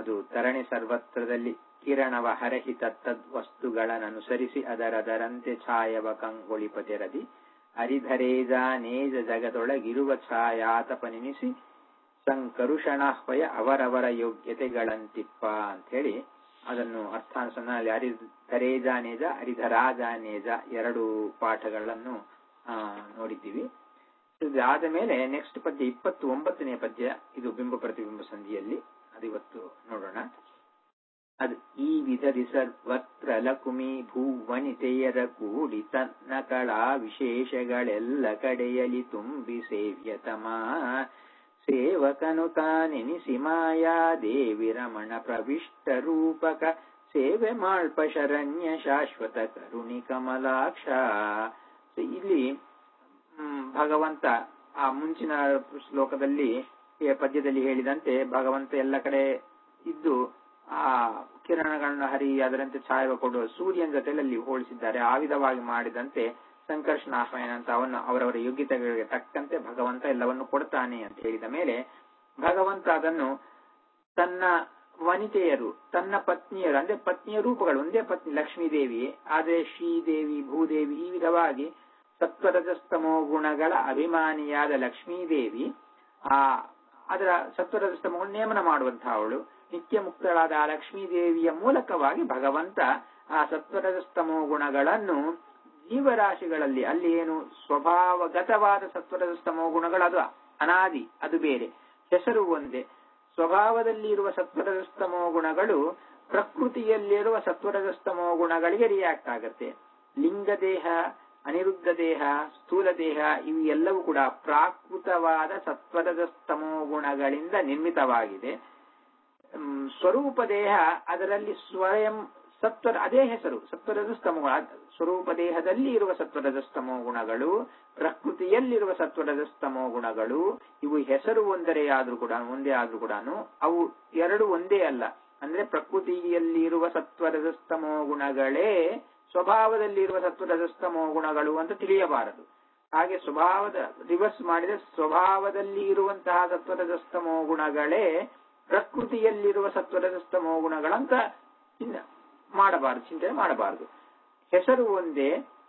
ಅದು ತರಣಿ ಸರ್ವತ್ರದಲ್ಲಿ ಕಿರಣವ ಹರಹಿ ತತ್ತದ್ವಸ್ತುಗಳನ್ನನುಸರಿಸಿ ಅದರದರಂತೆ ಛಾಯವ ಕಂಗೊಳಿಪತೆರದಿ ಅರಿಧರೇಜ ನೇಜ ಜಗದೊಳಗಿರುವ ಛಾಯಾತಪನೆನಿಸಿ ಸಂಕರುಷಣಾಹ್ವಯ ಅವರವರ ಯೋಗ್ಯತೆಗಳಂತಿಪ್ಪ ಅಂತ ಹೇಳಿ ಅದನ್ನು ಅರ್ಥಾನುಸಂಧಾನದಲ್ಲಿ ಅರಿಧರೇಜಾನೇಜ ಅರಿಧರಾಜಾನೇಜ ಎರಡು ಪಾಠಗಳನ್ನು ಆ, ನೋಡಿದ್ದೀವಿ ಇದಾದ ಮೇಲೆ ನೆಕ್ಸ್ಟ್ ಪದ್ಯ ಇಪ್ಪತ್ತು ಒಂಬತ್ತನೇ ಪದ್ಯ ಇದು ಬಿಂಬ ಪ್ರತಿಬಿಂಬ ಸಂಧಿಯಲ್ಲಿ ಅದು ಇವತ್ತು ನೋಡೋಣ ಅದು ಈ ವಿಧದಿ ಸರ್ವತ್ರ ಲಕುಮಿ ಭೂವನಿತೆಯರ ಕೂಡಿ ತನ್ನ ಕಳಾ ವಿಶೇಷಗಳೆಲ್ಲ ಕಡೆಯಲಿ ತುಂಬಿ ಸೇವ್ಯತಮ ಸೇವಕನು ತಾನೆನಿಸಿ ಮಾಯಾ ದೇವಿ ರಮಣ ಪ್ರವಿಷ್ಟ ರೂಪಕ ಸೇವೆ ಮಾಳ್ಪ ಶರಣ್ಯ ಶಾಶ್ವತ ಕರುಣಿ ಕಮಲಾಕ್ಷ So, ಇಲ್ಲಿ ಹ್ಮ್, ಭಗವಂತ ಆ ಮುಂಚಿನ ಶ್ಲೋಕದಲ್ಲಿ ಈ ಪದ್ಯದಲ್ಲಿ ಹೇಳಿದಂತೆ ಭಗವಂತ ಎಲ್ಲ ಕಡೆ ಇದ್ದು ಆ ಕಿರಣಗಳನ್ನು ಹರಿ ಅದರಂತೆ ಛಾಯವ ಕೊಡುವ ಸೂರ್ಯನ ಜೊತೆಯಲ್ಲಿ ಅಲ್ಲಿ ಹೋಲಿಸಿದ್ದಾರೆ ಆ ವಿಧವಾಗಿ ಮಾಡಿದಂತೆ ಸಂಕರ್ಷಣಾಹ್ವಾನ ಅಂತ ಅವನು ಅವರವರ ಯೋಗ್ಯತೆಗಳಿಗೆ ತಕ್ಕಂತೆ ಭಗವಂತ ಎಲ್ಲವನ್ನು ಕೊಡ್ತಾನೆ ಅಂತ ಹೇಳಿದ ಮೇಲೆ ಭಗವಂತ ಅದನ್ನು ತನ್ನ ವನಿತೆಯರು ತನ್ನ ಪತ್ನಿಯರು ಅಂದ್ರೆ ಪತ್ನಿಯ ರೂಪಗಳು ಒಂದೇ ಪತ್ನಿ ಲಕ್ಷ್ಮೀದೇವಿ ಆದ್ರೆ ಶ್ರೀದೇವಿ ಭೂದೇವಿ ಈ ವಿಧವಾಗಿ ಸತ್ವರಜಸ್ತಮೋ ಗುಣಗಳ ಅಭಿಮಾನಿಯಾದ ಲಕ್ಷ್ಮೀದೇವಿ ಆ ಅದರ ಸತ್ವರಜಸ್ತಮೋ ನೇಮನ ಮಾಡುವಂತಹ ಅವಳು ನಿತ್ಯ ಮುಕ್ತಳಾದ ಆ ಲಕ್ಷ್ಮೀದೇವಿಯ ಮೂಲಕವಾಗಿ ಭಗವಂತ ಆ ಸತ್ವರಜಸ್ತಮೋ ಗುಣಗಳನ್ನು ಜೀವರಾಶಿಗಳಲ್ಲಿ ಅಲ್ಲಿ ಏನು ಸ್ವಭಾವಗತವಾದ ಸತ್ವರಜಸ್ತಮೋ ಗುಣಗಳು ಅದು ಅನಾದಿ ಅದು ಬೇರೆ ಹೆಸರು ಒಂದೇ ಸ್ವಭಾವದಲ್ಲಿ ಇರುವ ಸತ್ವರಜಸ್ತಮೋ ಗುಣಗಳು ಪ್ರಕೃತಿಯಲ್ಲಿರುವ ಸತ್ವರಜಸ್ತಮೋ ಗುಣಗಳಿಗೆ ರಿಯಾಕ್ಟ್ ಆಗತ್ತೆ ಲಿಂಗ ದೇಹ ಅನಿರುದ್ಧ ದೇಹ ಸ್ಥೂಲ ದೇಹ ಇವು ಎಲ್ಲವೂ ಕೂಡ ಪ್ರಾಕೃತವಾದ ಸತ್ವರಜಸ್ತಮೋ ಗುಣಗಳಿಂದ ನಿರ್ಮಿತವಾಗಿದೆ ಹ್ಮ್, ಸ್ವರೂಪ ದೇಹ ಅದರಲ್ಲಿ ಸ್ವಯಂ ಸತ್ವ ಅದೇ ಹೆಸರು ಸತ್ವರಜಸ್ತಮೋ ಗುಣ ಸ್ವರೂಪ ದೇಹದಲ್ಲಿ ಇರುವ ಸತ್ವರಜಸ್ತಮೋ ಗುಣಗಳು ಪ್ರಕೃತಿಯಲ್ಲಿರುವ ಸತ್ವರಜಸ್ತಮೋ ಗುಣಗಳು ಇವು ಹೆಸರು ಒಂದರೇ ಆದ್ರೂ ಕೂಡ ಒಂದೇ ಆದ್ರೂ ಕೂಡ ಅವು ಎರಡು ಒಂದೇ ಅಲ್ಲ ಅಂದ್ರೆ ಪ್ರಕೃತಿಯಲ್ಲಿರುವ ಸತ್ವರಜಸ್ತಮೋ ಗುಣಗಳೇ ಸ್ವಭಾವದಲ್ಲಿರುವ ಸತ್ವರಜಸ್ತಮೋ ಗುಣಗಳು ಅಂತ ತಿಳಿಯಬಾರದು ಹಾಗೆ ಸ್ವಭಾವದ ರಿವರ್ಸ್ ಮಾಡಿದ್ರೆ ಸ್ವಭಾವದಲ್ಲಿ ಇರುವಂತಹ ಸತ್ವರಜಸ್ತಮೋ ಗುಣಗಳೇ ಪ್ರಕೃತಿಯಲ್ಲಿರುವ ಸತ್ವರಜಸ್ತಮೋ ಗುಣಗಳಂತ ಚಿನ್ನ ಮಾಡಬಾರದು ಚಿಂತನೆ ಮಾಡಬಾರದು ಹೆಸರು ಒಂದೇ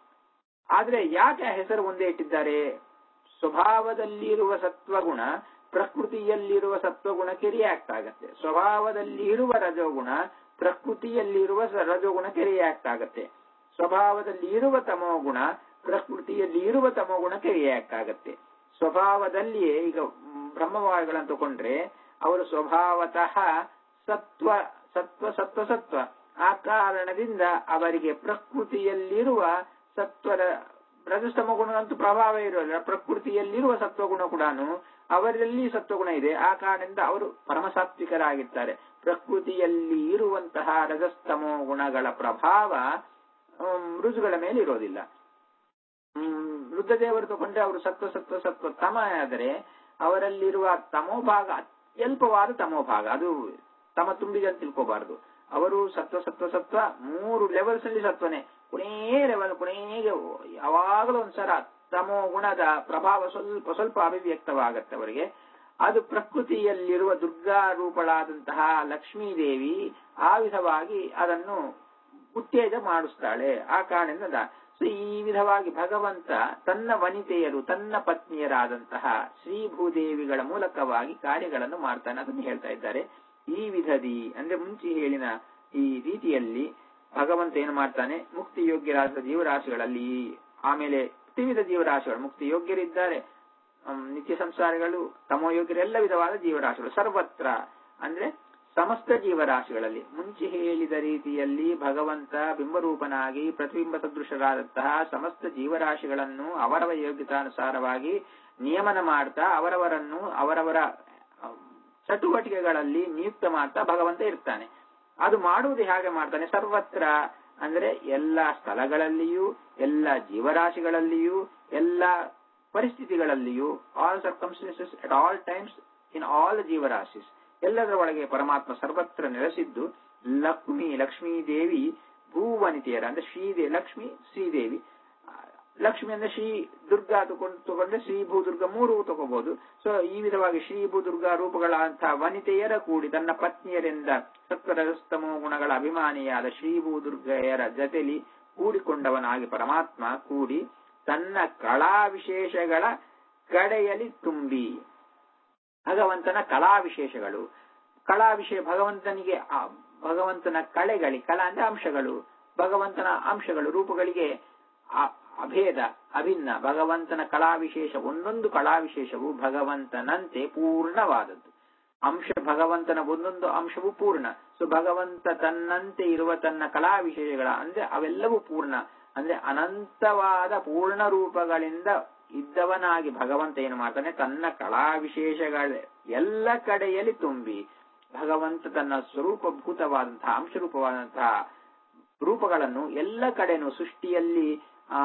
ಆದ್ರೆ ಯಾಕೆ ಆ ಹೆಸರು ಒಂದೇ ಇಟ್ಟಿದ್ದಾರೆ ಸ್ವಭಾವದಲ್ಲಿರುವ ಸತ್ವಗುಣ ಪ್ರಕೃತಿಯಲ್ಲಿರುವ ಸತ್ವಗುಣಕ್ಕೆ ರಿಯಾಕ್ಟ್ ಆಗತ್ತೆ ಸ್ವಭಾವದಲ್ಲಿ ಇರುವ ರಜೋಗುಣ ಪ್ರಕೃತಿಯಲ್ಲಿರುವ ಸ- ರಜೋಗುಣಕ್ಕೆ ರಿಯಾಕ್ಟ್ ಆಗತ್ತೆ ಸ್ವಭಾವದಲ್ಲಿ ಇರುವ ತಮೋಗುಣ ಪ್ರಕೃತಿಯಲ್ಲಿ ಇರುವ ತಮೋಗುಣಕ್ಕೆ ರಿಯಾಕ್ಟ್ ಆಗತ್ತೆ ಸ್ವಭಾವದಲ್ಲಿಯೇ ಈಗ ಮ್, ಬ್ರಹ್ಮವಾಯುಗಳನ್ನು ತಗೊಂಡ್ರೆ ಅವರು ಸ್ವಭಾವತಃ ಸತ್ವ ಸತ್ವ ಸತ್ವ ಸತ್ವ ಆ ಕಾರಣದಿಂದ ಅವರಿಗೆ ಪ್ರಕೃತಿಯಲ್ಲಿರುವ ಸತ್ವರ ರಜಸ್ತಮ ಗುಣದಂತೂ ಪ್ರಭಾವ ಇರೋಲ್ಲ ಪ್ರಕೃತಿಯಲ್ಲಿರುವ ಸತ್ವಗುಣ ಕೂಡ ಅವರಲ್ಲಿ ಸತ್ವಗುಣ ಇದೆ ಆ ಕಾರಣದಿಂದ ಅವರು ಪರಮಸಾತ್ವಿಕರಾಗಿರ್ತಾರೆ ಪ್ರಕೃತಿಯಲ್ಲಿ ಇರುವಂತಹ ರಜಸ್ತಮೋ ಗುಣಗಳ ಪ್ರಭಾವ ಹ್ಮ್, ಋಜುಗಳ ಮೇಲೆ ಇರೋದಿಲ್ಲ ಹ್ಮ್, ರುದ್ರದೇವರು ತಗೊಂಡ್ರೆ ಅವರು ಸತ್ವ ಸತ್ವ ಸತ್ವ ತಮ ಆದರೆ ಅವರಲ್ಲಿರುವ ತಮೋಭಾಗ ಅತ್ಯಲ್ಪವಾದ ತಮೋಭಾಗ ಅದು ತಮ ತುಂಬಿದೆ ಅಂತ ತಿಳ್ಕೋಬಾರದು ಅವರು ಸತ್ವ ಸತ್ವ ಸತ್ವ ಮೂರು ಲೆವೆಲ್ಸ್ ಅಲ್ಲಿ ಸತ್ವನೇ ಕೊನೆಯ ಲೆವೆಲ್ ಕೊನೆಗೆ ಯಾವಾಗಲೂ ಒಂದ್ಸಲ ತಮೋ ಗುಣದ ಪ್ರಭಾವ ಸ್ವಲ್ಪ ಸ್ವಲ್ಪ ಅಭಿವ್ಯಕ್ತವಾಗತ್ತೆ ಅವರಿಗೆ ಅದು ಪ್ರಕೃತಿಯಲ್ಲಿರುವ ದುರ್ಗಾ ರೂಪಳಾದಂತಹ ಲಕ್ಷ್ಮೀದೇವಿ ಆ ವಿಧವಾಗಿ ಅದನ್ನು ಉತ್ತೇಜ ಮಾಡಿಸ್ತಾಳೆ ಆ ಕಾರಣದಿಂದ ಸೊ ಈ ವಿಧವಾಗಿ ಭಗವಂತ ತನ್ನ ವನಿತೆಯರು ತನ್ನ ಪತ್ನಿಯರಾದಂತಹ ಶ್ರೀ ಭೂದೇವಿಗಳ ಮೂಲಕವಾಗಿ ಕಾರ್ಯಗಳನ್ನು ಮಾಡ್ತಾನೆ ಅದನ್ನು ಹೇಳ್ತಾ ಇದ್ದಾರೆ ಈ ವಿಧದಿ ಅಂದ್ರೆ ಮುಂಚೆ ಹೇಳಿನ ಈ ರೀತಿಯಲ್ಲಿ ಭಗವಂತ ಏನು ಮಾಡ್ತಾನೆ ಮುಕ್ತಿ ಯೋಗ್ಯರಾದ ಜೀವರಾಶಿಗಳಲ್ಲಿ ಆಮೇಲೆ ತ್ರಿವಿಧ ಜೀವರಾಶಿಗಳು ಮುಕ್ತಿ ಯೋಗ್ಯರಿದ್ದಾರೆ ಹ್ಮ್, ನಿತ್ಯ ಸಂಸಾರಿಗಳು ತಮೋಯೋಗ್ಯರು ಎಲ್ಲ ವಿಧವಾದ ಜೀವರಾಶಿಗಳು ಸರ್ವತ್ರ ಅಂದ್ರೆ ಸಮಸ್ತ ಜೀವರಾಶಿಗಳಲ್ಲಿ ಮುಂಚೆ ಹೇಳಿದ ರೀತಿಯಲ್ಲಿ ಭಗವಂತ ಬಿಂಬರೂಪನಾಗಿ ಪ್ರತಿಬಿಂಬ ಸದೃಶರಾದಂತಹ ಸಮಸ್ತ ಜೀವರಾಶಿಗಳನ್ನು ಅವರವ ಯೋಗ್ಯತಾನುಸಾರವಾಗಿ ನಿಯಮನ ಮಾಡ್ತಾ ಅವರವರನ್ನು ಅವರವರ ಅಹ್, ಚಟುವಟಿಕೆಗಳಲ್ಲಿ ನಿಯುಕ್ತ ಮಾಡ್ತಾ ಭಗವಂತ ಇರ್ತಾನೆ ಅದು ಮಾಡುವುದು ಹೇಗೆ ಮಾಡ್ತಾನೆ ಸರ್ವತ್ರ ಅಂದ್ರೆ ಎಲ್ಲ ಸ್ಥಳಗಳಲ್ಲಿಯೂ ಎಲ್ಲ ಜೀವರಾಶಿಗಳಲ್ಲಿಯೂ ಎಲ್ಲ ಪರಿಸ್ಥಿತಿಗಳಲ್ಲಿಯೂ all circumstances at all times in all ಜೀವರಾಶಿಸ್ ಎಲ್ಲದರ ಒಳಗೆ ಪರಮಾತ್ಮ ಸರ್ವತ್ರ ನೆಲೆಸಿದ್ದು ಲಕ್ಷ್ಮಿ ಲಕ್ಷ್ಮೀ ದೇವಿ ಭೂವನಿತೆಯರ ಅಂದ್ರೆ ಶ್ರೀದೇವಿ ಲಕ್ಷ್ಮಿ ಶ್ರೀದೇವಿ ಲಕ್ಷ್ಮಿ ಅಂದ್ರೆ ಶ್ರೀ ದುರ್ಗಾ ತಗೊಂಡು ತಗೊಂಡ್ರೆ ಶ್ರೀ ಭೂದುರ್ಗ ಮೂರು ತಗೋಬಹುದು ಸೊ ಈ ವಿಧವಾಗಿ ಶ್ರೀ ಭೂದುರ್ಗಾ ರೂಪಗಳಂತಹ ವನಿತೆಯರ ಕೂಡಿ ತನ್ನ ಪತ್ನಿಯರಿಂದ ಸತ್ವರಸ್ತಮೋ ಗುಣಗಳ ಅಭಿಮಾನಿಯಾದ ಶ್ರೀ ಭೂದುರ್ಗೆಯರ ಜತೆಲಿ ಕೂಡಿಕೊಂಡವನಾಗಿ ಪರಮಾತ್ಮ ಕೂಡಿ ತನ್ನ ಕಳಾ ವಿಶೇಷಗಳ ಕಡೆಯಲ್ಲಿ ತುಂಬಿ ಭಗವಂತನ ಕಲಾ ವಿಶೇಷಗಳು ಕಲಾ ವಿಷಯ ಭಗವಂತನಿಗೆ ಆ ಭಗವಂತನ ಕಳೆಗಳಿ ಕಲಾ ಅಂದ್ರೆ ಅಂಶಗಳು ಭಗವಂತನ ಅಂಶಗಳು ರೂಪಗಳಿಗೆ ಆ ಅಭೇದ ಅಭಿನ್ನ ಭಗವಂತನ ಕಲಾ ವಿಶೇಷ ಒಂದೊಂದು ಕಲಾ ವಿಶೇಷವು ಭಗವಂತನಂತೆ ಪೂರ್ಣವಾದದ್ದು ಅಂಶ ಭಗವಂತನ ಒಂದೊಂದು ಅಂಶವು ಪೂರ್ಣ ಸೊ ಭಗವಂತ ತನ್ನಂತೆ ಇರುವ ತನ್ನ ಕಲಾ ವಿಶೇಷಗಳ ಅಂದ್ರೆ ಅವೆಲ್ಲವೂ ಪೂರ್ಣ ಅಂದ್ರೆ ಅನಂತವಾದ ಪೂರ್ಣ ರೂಪಗಳಿಂದ ಇದ್ದವನಾಗಿ ಭಗವಂತ ಏನು ಮಾಡ್ತಾನೆ ತನ್ನ ಕಲಾ ವಿಶೇಷಗಳ ಎಲ್ಲ ಕಡೆಯಲ್ಲಿ ತುಂಬಿ ಭಗವಂತ ತನ್ನ ಸ್ವರೂಪಭೂತವಾದಂತಹ ಅಂಶರೂಪವಾದಂತಹ ರೂಪಗಳನ್ನು ಎಲ್ಲ ಕಡೆನೂ ಸೃಷ್ಟಿಯಲ್ಲಿ ಆ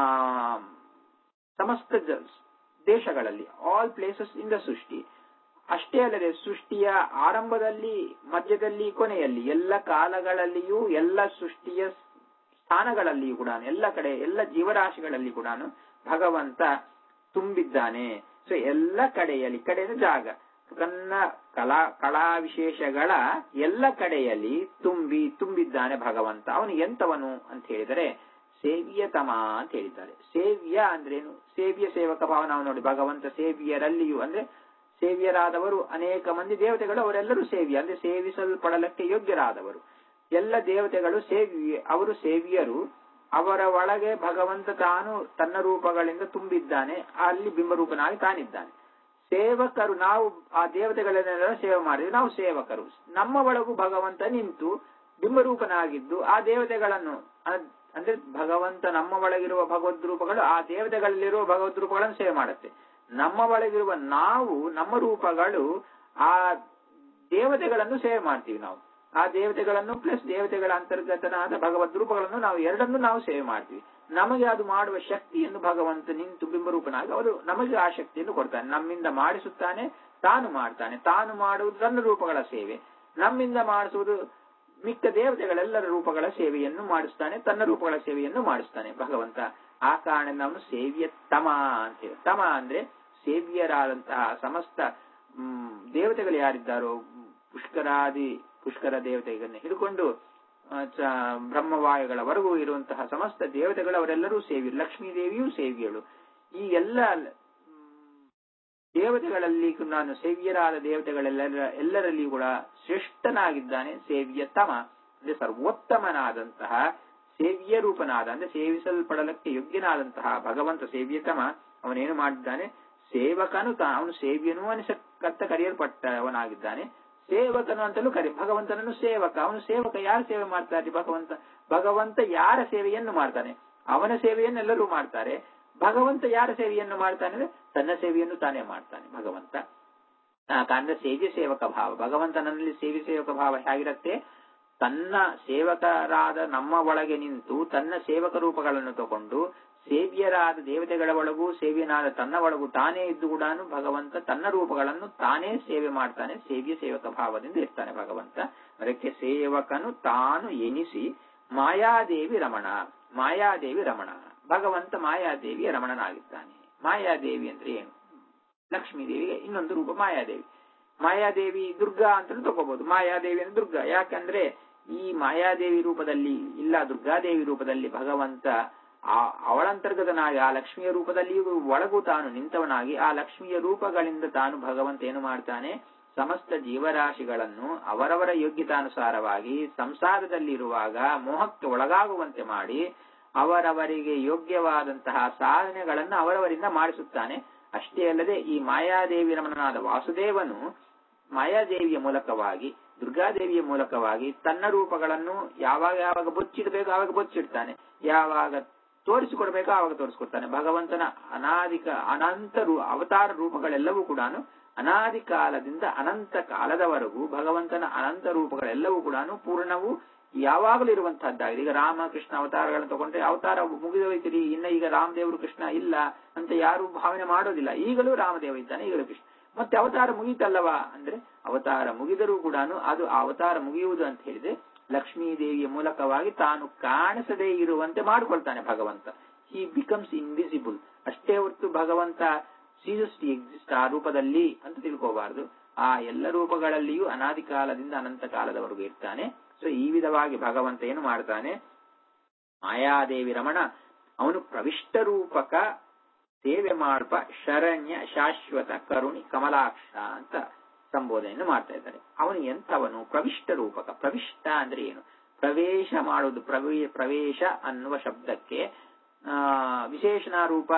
ಸಮಸ್ತ ಜ- ದೇಶಗಳಲ್ಲಿ ಆಲ್ ಪ್ಲೇಸಸ್ ಇನ್ ದ ಸೃಷ್ಟಿ ಅಷ್ಟೇ ಅಲ್ಲದೆ ಸೃಷ್ಟಿಯ ಆರಂಭದಲ್ಲಿ ಮಧ್ಯದಲ್ಲಿ ಕೊನೆಯಲ್ಲಿ ಎಲ್ಲ ಕಾಲಗಳಲ್ಲಿಯೂ ಎಲ್ಲ ಸೃಷ್ಟಿಯ ಸ್ಥಾನಗಳಲ್ಲಿಯೂ ಕೂಡ ಎಲ್ಲ ಕಡೆ ಎಲ್ಲ ಜೀವರಾಶಿಗಳಲ್ಲಿ ಕೂಡ ಭಗವಂತ ತುಂಬಿದ್ದಾನೆ ಸೊ ಎಲ್ಲ ಕಡೆಯಲ್ಲಿ ಕಡೆ ಅಂದ್ರೆ ಜಾಗ ತನ್ನ ಕಲಾ ಕಲಾ ವಿಶೇಷಗಳ ಎಲ್ಲ ಕಡೆಯಲ್ಲಿ ತುಂಬಿ ತುಂಬಿದ್ದಾನೆ ಭಗವಂತ ಅವನು ಎಂತವನು ಅಂತ ಹೇಳಿದರೆ ಸೇವ್ಯತಮ ಅಂತ ಹೇಳಿದ್ದಾರೆ ಸೇವ್ಯ ಅಂದ್ರೇನು ಸೇವ್ಯ ಸೇವಕ ಭಾವ ನಾವು ನೋಡಿ ಭಗವಂತ ಸೇವ್ಯರಲ್ಲಿಯೂ ಅಂದ್ರೆ ಸೇವ್ಯರಾದವರು ಅನೇಕ ಮಂದಿ ದೇವತೆಗಳು ಅವರೆಲ್ಲರೂ ಸೇವ್ಯ ಅಂದ್ರೆ ಸೇವಿಸಲ್ಪಡಲಕ್ಕೆ ಯೋಗ್ಯರಾದವರು ಎಲ್ಲ ದೇವತೆಗಳು ಸೇವ್ಯ ಅವರು ಸೇವ್ಯರು ಅವರ ಒಳಗೆ ಭಗವಂತ ತಾನು ತನ್ನ ರೂಪಗಳಿಂದ ತುಂಬಿದ್ದಾನೆ ಅಲ್ಲಿ ಬಿಂಬರೂಪನಾಗಿ ತಾನಿದ್ದಾನೆ ಸೇವಕರು ನಾವು ಆ ದೇವತೆಗಳನ್ನೆಲ್ಲ ಸೇವೆ ಮಾಡಿದ್ವಿ ನಾವು ಸೇವಕರು ನಮ್ಮ ಒಳಗೂ ಭಗವಂತ ನಿಂತು ಬಿಂಬರೂಪನಾಗಿದ್ದು ಆ ದೇವತೆಗಳನ್ನು ಅದ್- ಅಂದ್ರೆ ಭಗವಂತ ನಮ್ಮ ಒಳಗಿರುವ ಭಗವದ್ ರೂಪಗಳು ಆ ದೇವತೆಗಳಲ್ಲಿರುವ ಭಗವದ್ ರೂಪಗಳನ್ನು ಸೇವೆ ಮಾಡುತ್ತೆ ನಮ್ಮ ಒಳಗಿರುವ ನಾವು ನಮ್ಮ ರೂಪಗಳು ಆ ದೇವತೆಗಳನ್ನು ಸೇವೆ ಮಾಡ್ತೀವಿ ನಾವು ಆ ದೇವತೆಗಳನ್ನು ಪ್ಲಸ್ ದೇವತೆಗಳ ಅಂತರ್ಗತನಾದ ಭಗವದ್ ರೂಪಗಳನ್ನು ನಾವು ಎರಡನ್ನು ನಾವು ಸೇವೆ ಮಾಡ್ತೀವಿ ನಮಗೆ ಅದು ಮಾಡುವ ಶಕ್ತಿಯನ್ನು ಭಗವಂತ ನಿಂತು ಬಿಂಬರೂಪನಾಗಿ ಅವರು ನಮಗೆ ಆ ಶಕ್ತಿಯನ್ನು ಕೊಡ್ತಾನೆ ನಮ್ಮಿಂದ ಮಾಡಿಸುತ್ತಾನೆ ತಾನು ಮಾಡ್ತಾನೆ ತಾನು ಮಾಡುವುದು ತನ್ನ ರೂಪಗಳ ಸೇವೆ ನಮ್ಮಿಂದ ಮಾಡಿಸುವುದು ಮಿಕ್ಕ ದೇವತೆಗಳೆಲ್ಲರ ರೂಪಗಳ ಸೇವೆಯನ್ನು ಮಾಡಿಸ್ತಾನೆ ತನ್ನ ರೂಪಗಳ ಸೇವೆಯನ್ನು ಮಾಡಿಸ್ತಾನೆ ಭಗವಂತ ಆ ಕಾರಣ ನಾವು ಸೇವ್ಯ ತಮ ಅಂತ ಹೇಳಿ ತಮ ಅಂದ್ರೆ ಸೇವ್ಯರಾದಂತಹ ಸಮಸ್ತ ಹ್ಮ್, ದೇವತೆಗಳು ಯಾರಿದ್ದಾರೋ ಪುಷ್ಕರಾದಿ ಪುಷ್ಕರ ದೇವತೆಗಳನ್ನ ಹಿಡ್ಕೊಂಡು ಆ, ಚ- ಬ್ರಹ್ಮವಾಯುಗಳವರೆಗೂ ಇರುವಂತಹ ಸಮಸ್ತ ದೇವತೆಗಳು ಅವರೆಲ್ಲರೂ ಸೇವ್ಯರು ಲಕ್ಷ್ಮೀ ದೇವಿಯೂ ಸೇವ್ಯಳು ಈ ಎಲ್ಲ ಮ್, ದೇವತೆಗಳಲ್ಲಿ ನಾನು ಸೇವ್ಯರಾದ ದೇವತೆಗಳೆಲ್ಲರ ಎಲ್ಲರಲ್ಲಿಯೂ ಕೂಡ ಶ್ರೇಷ್ಠನಾಗಿದ್ದಾನೆ ಸೇವ್ಯತಮ ಅಂದ್ರೆ ಸರ್ವೋತ್ತಮನಾದಂತಹ ಸೇವ್ಯ ರೂಪನಾದ ಅಂದ್ರೆ ಸೇವಿಸಲ್ಪಡಲಕ್ಕೆ ಯೋಗ್ಯನಾದಂತಹ ಭಗವಂತ ಸೇವ್ಯತಮ ಅವನೇನು ಮಾಡಿದ್ದಾನೆ ಸೇವಕನು ತಾ ಅವನು ಸೇವ್ಯನೂ ಅನಿಸಕ್ಕಂತ ಕರೆಯಲ್ಪಟ್ಟವನಾಗಿದ್ದಾನೆ ಸೇವಕನು ಅಂತಲೂ ಕರೆ ಭಗವಂತನನ್ನು ಸೇವಕ ಅವನು ಸೇವಕ ಯಾರು ಸೇವೆ ಮಾಡ್ತಾರೆ ಭಗವಂತ ಭಗವಂತ ಯಾರ ಸೇವೆಯನ್ನು ಮಾಡ್ತಾನೆ ಅವನ ಸೇವೆಯನ್ನು ಎಲ್ಲರೂ ಮಾಡ್ತಾರೆ ಭಗವಂತ ಯಾರ ಸೇವೆಯನ್ನು ಮಾಡ್ತಾನೆ ಅಂದ್ರೆ ತನ್ನ ಸೇವೆಯನ್ನು ತಾನೇ ಮಾಡ್ತಾನೆ ಭಗವಂತ ಆ ಕಾರಣ ಸೇವ್ಯ ಸೇವಕ ಭಾವ ಭಗವಂತನಲ್ಲಿ ಸೇವ್ಯ ಸೇವಕ ಭಾವ ಹೇಗಿರುತ್ತೆ ತನ್ನ ಸೇವಕರಾದ ನಮ್ಮ ಒಳಗೆ ನಿಂತು ತನ್ನ ಸೇವಕ ರೂಪಗಳನ್ನು ತಗೊಂಡು ಸೇವ್ಯರಾದ ದೇವತೆಗಳ ಒಳಗೂ ಸೇವ್ಯನಾದ ತನ್ನ ಒಳಗೂ ತಾನೇ ಇದ್ದು ಕೂಡ ಭಗವಂತ ತನ್ನ ರೂಪಗಳನ್ನು ತಾನೇ ಸೇವೆ ಮಾಡ್ತಾನೆ ಸೇವ್ಯ ಸೇವಕ ಭಾವದಿಂದ ಇರ್ತಾನೆ ಭಗವಂತ ಅದಕ್ಕೆ ಸೇವಕನು ತಾನು ಎನಿಸಿ ಮಾಯಾದೇವಿ ರಮಣ ಮಾಯಾದೇವಿ ರಮಣ ಭಗವಂತ ಮಾಯಾದೇವಿಯ ರಮಣನಾಗಿದ್ದಾನೆ ಮಾಯಾದೇವಿ ಅಂದ್ರೆ ಏನು ಲಕ್ಷ್ಮೀ ದೇವಿಗೆ ಇನ್ನೊಂದು ರೂಪ ಮಾಯಾದೇವಿ ಮಾಯಾದೇವಿ ದುರ್ಗಾ ಅಂತಲೂ ತಗೋಬಹುದು ಮಾಯಾದೇವಿ ಅಂದ್ರೆ ದುರ್ಗಾ ಯಾಕಂದ್ರೆ ಈ ಮಾಯಾದೇವಿ ರೂಪದಲ್ಲಿ ಇಲ್ಲ ದುರ್ಗಾದೇವಿ ರೂಪದಲ್ಲಿ ಭಗವಂತ ಆ ಅವಳಂತರ್ಗತನಾಗಿ ಆ ಲಕ್ಷ್ಮಿಯ ರೂಪದಲ್ಲಿಯೂ ಒಳಗೂ ತಾನು ನಿಂತವನಾಗಿ ಆ ಲಕ್ಷ್ಮಿಯ ರೂಪಗಳಿಂದ ತಾನು ಭಗವಂತ ಏನು ಮಾಡ್ತಾನೆ ಸಮಸ್ತ ಜೀವರಾಶಿಗಳನ್ನು ಅವರವರ ಯೋಗ್ಯತಾನುಸಾರವಾಗಿ ಸಂಸಾರದಲ್ಲಿರುವಾಗ ಮೋಹಕ್ಕೆ ಒಳಗಾಗುವಂತೆ ಮಾಡಿ ಅವರವರಿಗೆ ಯೋಗ್ಯವಾದಂತಹ ಸಾಧನೆಗಳನ್ನು ಅವರವರಿಂದ ಮಾಡಿಸುತ್ತಾನೆ ಅಷ್ಟೇ ಅಲ್ಲದೆ ಈ ಮಾಯಾದೇವಿ ರಮಣನಾದ ವಾಸುದೇವನು ಮಾಯಾದೇವಿಯ ಮೂಲಕವಾಗಿ ದುರ್ಗಾದೇವಿಯ ಮೂಲಕವಾಗಿ ತನ್ನ ರೂಪಗಳನ್ನು ಯಾವಾಗ ಯಾವಾಗ ಬೊಚ್ಚಿಡಬೇಕು ಆವಾಗ ಬೊಚ್ಚಿಡ್ತಾನೆ ಯಾವಾಗ ತೋರಿಸಿಕೊಡ್ಬೇಕು ಆವಾಗ ತೋರಿಸ್ಕೊಡ್ತಾನೆ ಭಗವಂತನ ಅನಾದಿಕ ಅನಂತ ರೂ ಅವತಾರ ರೂಪಗಳೆಲ್ಲವೂ ಕೂಡ ಅನಾದಿ ಕಾಲದಿಂದ ಅನಂತ ಕಾಲದವರೆಗೂ ಭಗವಂತನ ಅನಂತ ರೂಪಗಳೆಲ್ಲವೂ ಕೂಡ ಪೂರ್ಣವು ಯಾವಾಗಲೂ ಇರುವಂತಹದ್ದಾಗಿದೆ ಈಗ ರಾಮ ಕೃಷ್ಣ ಅವತಾರಗಳನ್ನು ತಗೊಂಡ್ರೆ ಅವತಾರ ಮುಗಿದೋಯ್ತಿರಿ ಇನ್ನ ಈಗ ರಾಮದೇವರು ಕೃಷ್ಣ ಇಲ್ಲ ಅಂತ ಯಾರು ಭಾವನೆ ಮಾಡೋದಿಲ್ಲ ಈಗಲೂ ರಾಮದೇವ ಇದ್ದಾನೆ ಈಗಲೂ ಕೃಷ್ಣ ಮತ್ತೆ ಅವತಾರ ಮುಗೀತಲ್ಲವಾ ಅಂದ್ರೆ ಅವತಾರ ಮುಗಿದರೂ ಕೂಡ ಅದು ಆ ಅವತಾರ ಮುಗಿಯುವುದು ಅಂತ ಹೇಳಿದ್ರೆ ಲಕ್ಷ್ಮೀ ದೇವಿಯ ಮೂಲಕವಾಗಿ ತಾನು ಕಾಣಿಸದೇ ಇರುವಂತೆ ಮಾಡಿಕೊಳ್ತಾನೆ ಭಗವಂತ ಹಿ ಬಿಕಮ್ಸ್ ಇನ್ವಿಸಿಬಲ್ ಅಷ್ಟೇ ಹೊರತು ಭಗವಂತ ಸೀಸಸ್ ಟು ಎಕ್ಸಿಸ್ಟ್ ಆ ರೂಪದಲ್ಲಿ ಅಂತ ತಿಳ್ಕೋಬಾರದು ಆ ಎಲ್ಲ ರೂಪಗಳಲ್ಲಿಯೂ ಅನಾದಿ ಕಾಲದಿಂದ ಅನಂತ ಕಾಲದವರೆಗೂ ಇರ್ತಾನೆ ಸೊ ಈ ವಿಧವಾಗಿ ಭಗವಂತ ಏನು ಮಾಡ್ತಾನೆ ಮಾಯಾದೇವಿ ರಮಣ ಅವನು ಪ್ರವಿಷ್ಟ ರೂಪಕ ಸೇವೆ ಮಾಡ್ಪ ಶರಣ್ಯ ಶಾಶ್ವತ ಕರುಣಿ ಕಮಲಾಕ್ಷ ಅಂತ ಸಂಬೋಧನೆಯನ್ನು ಮಾಡ್ತಾ ಇದ್ದಾರೆ ಅವನು ಎಂಥವನು ಪ್ರವಿಷ್ಟ ರೂಪಕ ಪ್ರವಿಷ್ಟ ಅಂದ್ರೆ ಏನು ಪ್ರವೇಶ ಮಾಡುವುದು ಪ್ರವೇ ಪ್ರವೇಶ ಅನ್ನುವ ಶಬ್ದಕ್ಕೆ ಆ ವಿಶೇಷಣ ರೂಪ